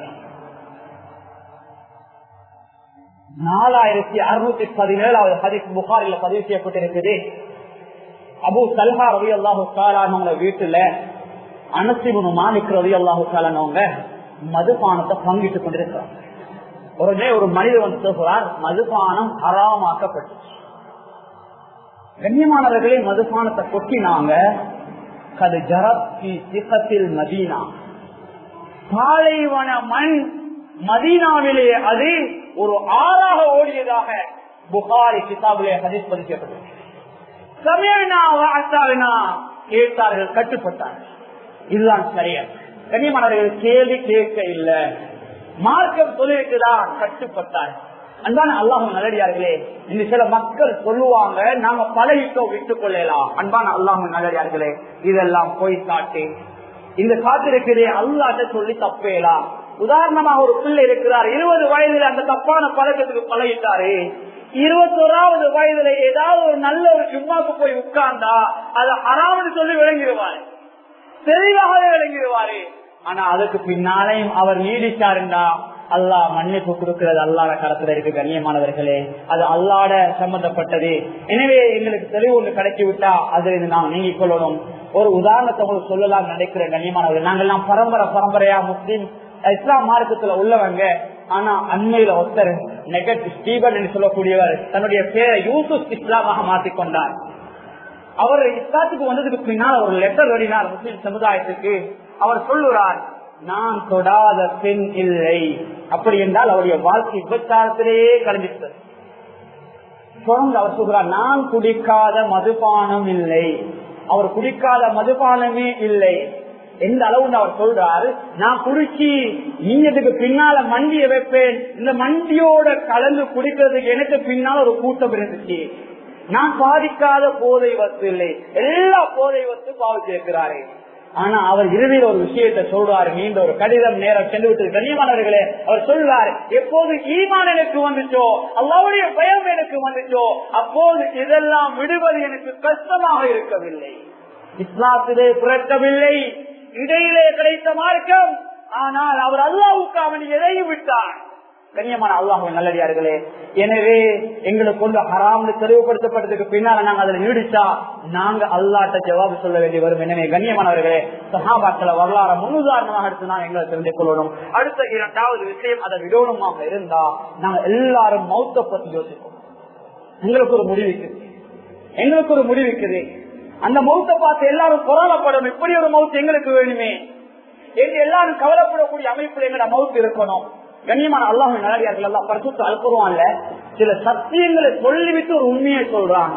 நாலாயிரத்தி அறுநூத்தி பதினேழாவது ஹதீஸ் புகாரில பதிவு செய்யப்பட்டிருக்குது அபு சல்ஹா ரவி அல்லாஹு சாலானவங்க வீட்டுல அனசிபுனு மாலிக் ரவி அல்லாஹு சாலானவங்க மதுபானத்தை பங்கிட்டு கொண்டிருக்கிறாங்க உடனே ஒரு மனிதர் வந்து சொல்கிறார் மதுபானம் ஹராமாக்கப்பட்டு கண்ணியமானவர்களே மதுபானத்தை கொட்டினாங்க கது ஜரப்தி சிகத்தில் மதீனா பாலைவன மண் மதீனாவிலே அது ஒரு ஆறாக ஓடியதாக புகாரி கிதாபிலே ஹதீஸ் பதிக்கப்பட்டது சமயனா வாசாவினா கேட்டார்கள் கட்டுப்பட்டார்கள் இதுதான் சரியா கண்ணியமானவர்கள் கேள்வி கேட்க இல்லை மார்க்கம் சொல்லிருக்குதான் கட்டுப்பட்டார் அன்பான அல்லாஹ் நல்லடியார்களே இந்த சில மக்கள் சொல்லுவாங்க நாங்க பழகிட்டோம் விட்டுக் கொள்ளலாம் அன்பான அல்லாஹ் நல்லடியார்களே இதெல்லாம் போய் காட்டு இந்த காத்திருக்கிறே அல்லாட்ட சொல்லி தப்பேலாம் உதாரணமாக ஒரு பிள்ளை இருக்கிறார் இருபது வயதுல அந்த தப்பான பழக்கத்துக்கு பழகிட்டாரு இருபத்தோராவது வயதுல ஏதாவது ஒரு நல்ல ஒரு சும்மாக்கு போய் உட்கார்ந்தா அது ஹராம்னு சொல்லி விளங்கிடுவாரு தெளிவாகவே விளங்கிடுவாரு ஆனா அதுக்கு பின்னாலையும் அவர் நீடிச்சாருண்டா அல்லாஹ் மன்னிப்பு கொடுக்கிறது அல்லாட கரத்துல இருக்கு கண்ணியமானவர்களே அது அல்லாட சம்பந்தப்பட்டது எனவே எங்களுக்கு தெளிவு ஒன்று கிடைச்சி விட்டா அதில் இருந்து நாம் நீங்கிக் கொள்ளணும் ஒரு உதாரணத்தை உங்களுக்கு சொல்லலாம் நினைக்கிறேன் கண்ணியமானவர்கள் நாங்கள் எல்லாம் பரம்பரை பரம்பரையா முஸ்லீம் இஸ்லாம் மார்க்கத்துல உள்ளவங்க ஆனா அண்மையில ஒருத்தர் நெகட் ஸ்டீபன் என்று சொல்லக்கூடியவர் தன்னுடைய பேரை யூசுப் இஸ்லாமாக மாற்றிக்கொண்டார் அவர் இஸ்லாத்துக்கு வந்ததுக்கு பின்னால் ஒரு லெட்டர் எழுதினார் முஸ்லிம் சமுதாயத்துக்கு அவர் சொல்லுறார் நான் தொடாத பெண் இல்லை அப்படி என்றால் அவருடைய வாழ்க்கை விபச்சாரத்திலேயே கலந்துட்டது தொடர்ந்து அவர் சொல்கிறார் நான் குடிக்காத மதுபானம் இல்லை அவர் குடிக்காத மதுபானமே இல்லை எந்த அளவு அவர் சொல்றாரு நான் குடிச்சு நீங்கதுக்கு பின்னால மண்டிய வைப்பேன் இந்த மண்டியோட கலந்து குடிக்கிறதுக்கு எனக்கு பின்னால் ஒரு கூட்டம் இருந்துச்சு நான் பாதிக்காத போதை வத்து இல்லை எல்லா போதை வத்து பாவிச்சிருக்கிறாரே ஆனா அவர் இறுதியில் ஒரு விஷயத்தை சொல்றாரு நீண்ட ஒரு கடிதம் நேரம் சென்று விட்டு கண்ணியமானவர்களே அவர் சொல்றாரு எப்போது ஈமான் எனக்கு வந்துச்சோ அல்லாவுடைய பயம் எனக்கு வந்துச்சோ அப்போது இதெல்லாம் விடுவது எனக்கு கஷ்டமாக இருக்கவில்லை இஸ்லாத்திலே பிறக்கவில்லை இடையிலே கிடைத்த மார்க்கம் ஆனால் அவர் அல்லாவுக்கு அவன் எதையும் விட்டார் கண்ணியமான அல்லாஹுவின் நல்லடியார்களே எனவே எங்களுக்கு கொண்டு ஹராம்னு தெளிவுபடுத்தப்பட்டதுக்கு பின்னால நாங்க அதுல நீடிச்சா நாங்க அல்லாட்ட ஜவாபு சொல்ல வேண்டி வரும் எனவே கண்ணியமானவர்களே சஹாபாக்களை வரலாறு முன்னுதாரணமாக எடுத்து நான் எங்களை தெரிந்து கொள்ளணும் அடுத்த இரண்டாவது விஷயம் அதை விடோணமாக இருந்தா நாங்க எல்லாரும் மௌத்த பத்தி யோசிப்போம் எங்களுக்கு ஒரு முடிவுக்குது எங்களுக்கு ஒரு முடிவுக்குது அந்த மௌத்த பார்த்து எல்லாரும் பொறாமப்படும் இப்படி ஒரு மவுத்து எங்களுக்கு வேணுமே என்று எல்லாரும் கவலைப்படக்கூடிய அமைப்புல எங்களோட மவுத்து இருக்கணும் கண்ணியமான அல்லாஹ் நல்லடியார்கள் எல்லாம் பரிசுத்து அழுப்புருவான்ல சில சத்தியங்களை சொல்லிவிட்டு ஒரு உண்மையை சொல்றான்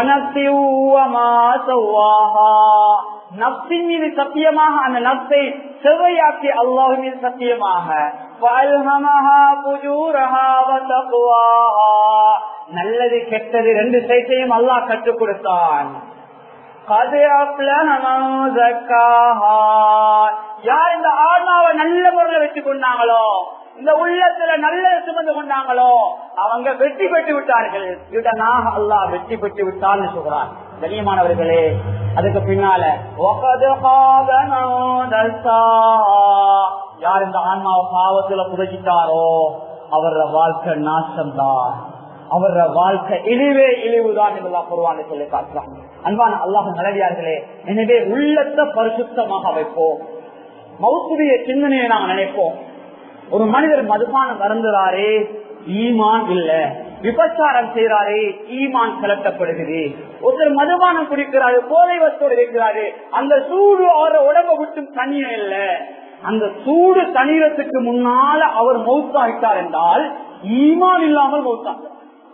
நப்சின் மீது சத்தியமாக அந்த நப்சை செவ்வையாக்கி அல்லாஹ் மீது சத்தியமாக நல்லது கெட்டது ரெண்டு சைட்டையும் அல்லாஹ் கற்றுக் கொடுத்தான் யார் இந்த ஆன்மாவை நல்ல முறையில் வச்சு கொண்டாங்களோ இந்த உள்ளத்துல நல்ல சுமந்து கொண்டாங்களோ அவங்க வெற்றி பெற்று விட்டார்கள் யுடனாக அல்லாஹ் வெற்றி பெற்று விட்டான்னு சொல்றான் கண்ணியமானவர்களே அதுக்கு பின்னால யார் இந்த ஆன்மாவை பாவத்துல புதைச்சிட்டாரோ அவர வாழ்க்கை நாசம்தான் அவர வாழ்க்கை இழிவே இழிவுதான் என்று குருவான சொல்லி காட்டுறான் அன்பான அல்லாஹ் நல்லடியார்களே எனவே உள்ளத்தை பரிசுத்தமாக வைப்போம் மௌத்துடைய சிந்தனையை நாம் நினைப்போம் ஒரு மனிதர் மதுபானம் மறந்துறாரே ஈமான் இல்ல விபச்சாரம் செய்யறாரே ஈமான் செலுத்தப்படுகிறது ஒருத்தர் மதுபானம் குடிக்கிறாரு போதை வத்தோடு இருக்கிறாரு அந்த சூடு அவர உடம்ப விட்டு தனிய இல்ல அந்த சூடு தனியத்துக்கு முன்னால அவர் மௌத்தாகிட்டார் என்றால் ஈமான் இல்லாமல் மௌத்தாங்க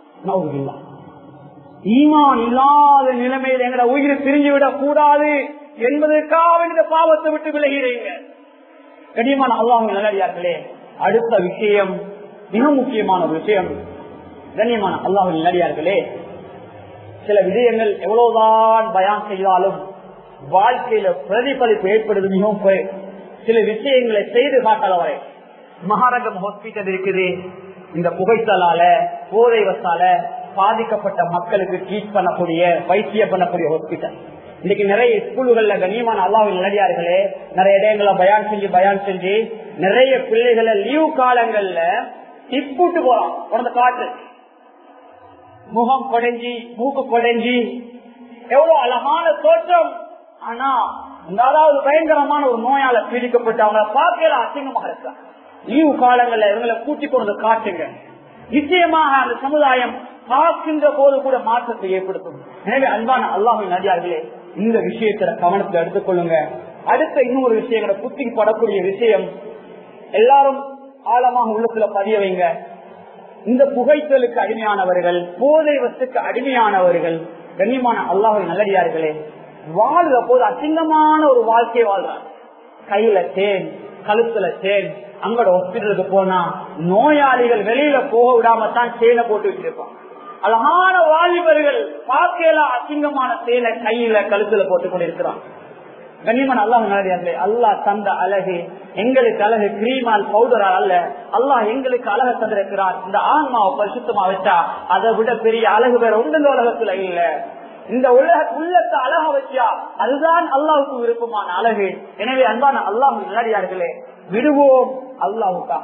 ஈமான் இல்லாத நிலைமையில் எங்களை உயிர் பிரிஞ்சு விடக் கூடாது என்பதற்காக இந்த பாவத்தை விட்டு விலகிறீங்க கடியமான அல்லாஹ் நல்லடியார்களே அடுத்த விஷயம் மிக முக்கியமான ஒரு விஷயம் கண்ணியமான அல்லாஹ் நல்லடியார்களே சில விடயங்கள் எவ்வளவுதான் பயான் செய்தாலும் வாழ்க்கையில பிரதிபலிப்பு ஏற்படுவது மிகவும் குறைவு சில விஷயங்களை செய்து காட்டலவரை மகாரகம் ஹாஸ்பிட்டல் இருக்குது இந்த புகைத்தலால போதை வசால பாதிக்கப்பட்ட மக்களுக்கு ட்ரீட் பண்ணக்கூடிய வைத்தியம் பண்ணக்கூடிய ஹாஸ்பிட்டல் இன்னைக்கு நிறைய ஸ்கூல்கள்ல கண்ணியமான அல்லாவின் நிலடியார்களே நிறைய இடங்களை பயான் செஞ்சு பயான் செஞ்சு நிறைய பிள்ளைகளை லீவ் காலங்கள்ல டிப்புட்டு போறான் உடனே காட்டு முகம் கொடைஞ்சி மூக்கு கொடைஞ்சி எவ்வளவு அழகான தோற்றம் ஆனா அதாவது பயங்கரமான ஒரு நோயால பீடிக்கப்பட்டு அவங்கள பார்க்கல அசிங்கமாக இருக்காங்க லீவு காலங்கள்ல இவங்களை கூட்டிக் கொண்டு காட்டுங்க நிச்சயமாக அந்த சமுதாயம் பார்க்கின்ற போது கூட மாற்றத்தை ஏற்படுத்தும் எனவே அன்பான அல்லாஹின் நடிகார்களே இந்த விஷயத்துல கவனத்தை எடுத்துக்கொள்ளுங்க அடுத்த இன்னொரு விஷயங்களை புத்திக்கு படக்கூடிய விஷயம் எல்லாரும் ஆழமாக உள்ளத்துல பதிய வைங்க இந்த புகைத்தலுக்கு அடிமையானவர்கள் போதை வசுக்கு அடிமையானவர்கள் கண்ணியமான அல்லாஹின் நல்லடியார்களே வாழ்ற போது அசிங்கமான ஒரு வாழ்க்கை வாழ்றாங்க கையில தேன் கழுத்துல தேன் அங்கோட ஹாஸ்பிட்டலுக்கு போனா நோயாளிகள் வெளியில போக விடாம தான் தேனை போட்டு வச்சிருப்பாங்க அழகான வாலிபர்கள் பார்க்கலாம் அசிங்கமான தேனை கையில கழுத்துல போட்டு கொண்டிருக்கிறான் கண்ணியமான அல்லாஹ் நல்லே அல்லாஹ் தந்த அழகு எங்களுக்கு அழகு கிரீமால் பவுடரா அல்ல அல்லாஹ் எங்களுக்கு அழகு தந்திருக்கிறார் இந்த ஆன்மாவை பரிசுத்தமா வச்சா அதை விட பெரிய அழகு வேற ஒன்று இந்த உலகத்துல இல்ல இந்த உலக உள்ளத்தை அழக வச்சா அதுதான் அல்லாவுக்கு விருப்பமான அழகு எனவே அன்பான அல்லாஹ் நல்லடியார்களே விடுவோம் அல்லாவுக்காக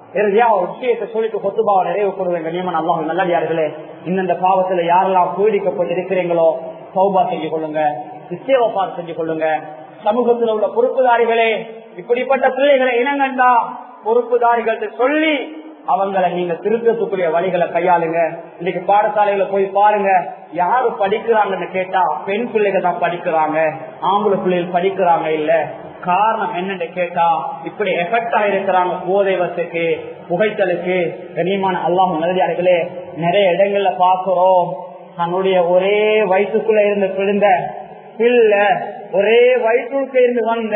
இறுதியா ஒரு விஷயத்தை சொல்லிட்டு கொத்துபாவை நிறைவு கொடுவேன் கண்ணியமான அல்லாஹ் நல்லடியார்களே இந்தந்த பாவத்துல யாரெல்லாம் பீடிக்கப்பட்டிருக்கிறீங்களோ சௌபா செஞ்சு கொள்ளுங்க நிச்சயவப்பாடு செஞ்சு கொள்ளுங்க சமூகத்தில் உள்ள பொறுப்புதாரிகளே இப்படிப்பட்ட பிள்ளைகளை இனங்கண்டா பொறுப்புதாரிகள் சொல்லி அவங்களை நீங்க திருத்தத்துக்குரிய வழிகளை கையாளுங்க இன்னைக்கு பாடசாலையில போய் பாருங்க யாரு படிக்கிறாங்கன்னு கேட்டா பெண் பிள்ளைகள் தான் படிக்கிறாங்க ஆம்பளை பிள்ளைகள் படிக்கிறாங்க இல்ல காரணம் என்னன்னு கேட்டா இப்படி எஃபெக்ட் ஆயிருக்கிறாங்க போதை வசத்துக்கு புகைத்தலுக்கு கண்ணியமான அல்லாஹ் நல்லதார்களே நிறைய இடங்கள்ல பாக்குறோம் தன்னுடைய ஒரே வயிற்றுக்குள்ள இருந்து பிழுந்த பிள்ளை ஒரே வயிற்றுக்கு இருந்து வந்த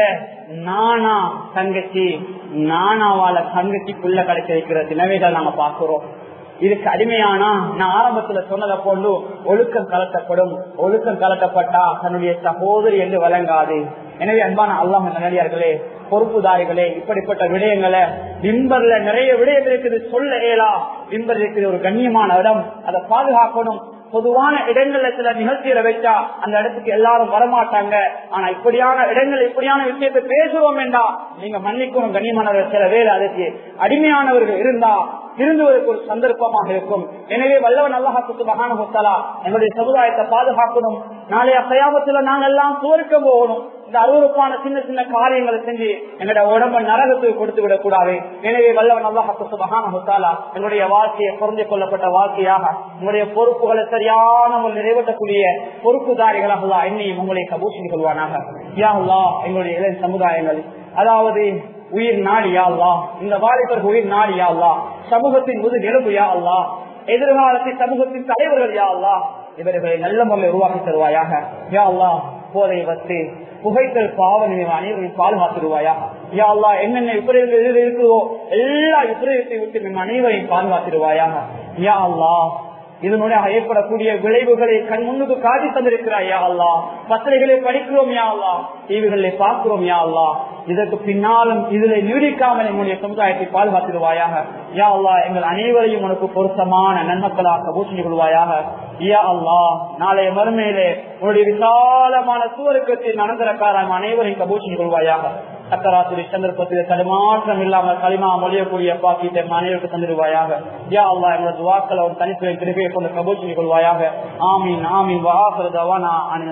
நானா தங்கச்சி நானாவால தங்கச்சி புள்ள கிடைச்சிருக்கிற நிலைமைகள் நாங்க பாக்குறோம் இதுக்கு அடிமையானா நான் ஆரம்பத்துல சொன்னதை போன்று ஒழுக்கம் கலட்டப்படும் ஒழுக்கம் கலட்டப்பட்டா தன்னுடைய சகோதரி என்று வழங்காது எனவே அன்பான அல்லாஹ் நல்லடியார்களே பொறுப்புதாரிகளே இப்படிப்பட்ட விடயங்களை விம்பர்ல நிறைய விடயங்கள் இருக்குது சொல்ல இயலா விம்பர் இருக்குது ஒரு கண்ணியமான இடம் அதை பாதுகாக்கணும் பொதுவான இடங்கள்ல சில நிகழ்ச்சிகளை வச்சா அந்த இடத்துக்கு எல்லாரும் வரமாட்டாங்க ஆனா இப்படியான இடங்கள் இப்படியான விஷயத்தை பேசுவோம் என்றா நீங்க மன்னிக்கணும் கண்ணியமானவர் சில வேலை அதுக்கு அடிமையானவர்கள் இருந்தா திருந்துவதற்கு ஒரு சந்தர்ப்பமாக இருக்கும் எனவே வல்லவன் அல்லாஹாக்கு மகான முத்தலா எங்களுடைய சமுதாயத்தை பாதுகாக்கணும் நாளைய கயாமத்துல நாங்க எல்லாம் சுவருக்க போகணும் இந்த அருவறுப்பான சின்ன சின்ன காரியங்களை செஞ்சு எங்களுடைய உடம்ப நரகத்துக்கு கொடுத்து விடக் கூடாது எனவே வல்லவன் அல்லாஹாக்கு மகான முத்தாலா எங்களுடைய வாழ்க்கையை பொருந்திக் கொள்ளப்பட்ட வாழ்க்கையாக உங்களுடைய பொறுப்புகளை சரியான ஒரு நிறைவேற்றக்கூடிய பொறுப்புதாரிகளாக என்னையும் உங்களை கபூஷன் கொள்வானாக யாஹ்லா எங்களுடைய இளைய சமுதாயங்கள் அதாவது உயிர் நாடியா அல்லா இந்த வாலிபர்கள் உயிர் நாடியா அல்லா சமூகத்தின் முது நெருப்பு யா அல்லா எதிர்காலத்தில் சமூகத்தின் தலைவர்கள் யா அல்லா இவர்களை நல்ல முறையில் உருவாக்கி தருவாயாக யா அல்லா போதை வத்து புகைத்தல் பாவனை அனைவரையும் பாதுகாத்துருவாயா யா அல்லா என்னென்ன விபரீதங்கள் இருக்குதோ எல்லா விபரீதத்தை விட்டு நம் அனைவரையும் பாதுகாத்துருவாயாக யா அல்லா இதனுடைய ஏற்படக்கூடிய விளைவுகளை கண் முன்னுக்கு காட்டி தந்திருக்கிறாய் யா அல்லா பத்திரிகளை படிக்கிறோம் யா அல்லா டிவிகளை பார்க்கிறோம் யா அல்லா இதற்கு பின்னாலும் இதுல நீடிக்காமல் எங்களுடைய சமுதாயத்தை பாதுகாத்திடுவாயாக யா அல்லா எங்கள் அனைவரையும் உனக்கு பொருத்தமான நன்மக்களாக பூசணி கொள்வாயாக யா அல்லா நாளைய மறுமையிலே உன்னுடைய விசாலமான சூரக்கத்தில் நடந்திருக்காரம் அனைவரையும் கபூஷணி கொள்வாயாக சக்கராத்திரி சந்தர்ப்பத்தில் தடுமாற்றம் இல்லாமல் களிமா மொழியக்கூடிய பாக்கியத்தை அனைவருக்கு தந்துடுவாயாக யா அல்லா எங்களது வாக்களை ஒரு தனித்துறை திருப்பியை கொண்டு கபூஷணி கொள்வாயாக ஆமீன் ஆமீன் வாசல் தவானா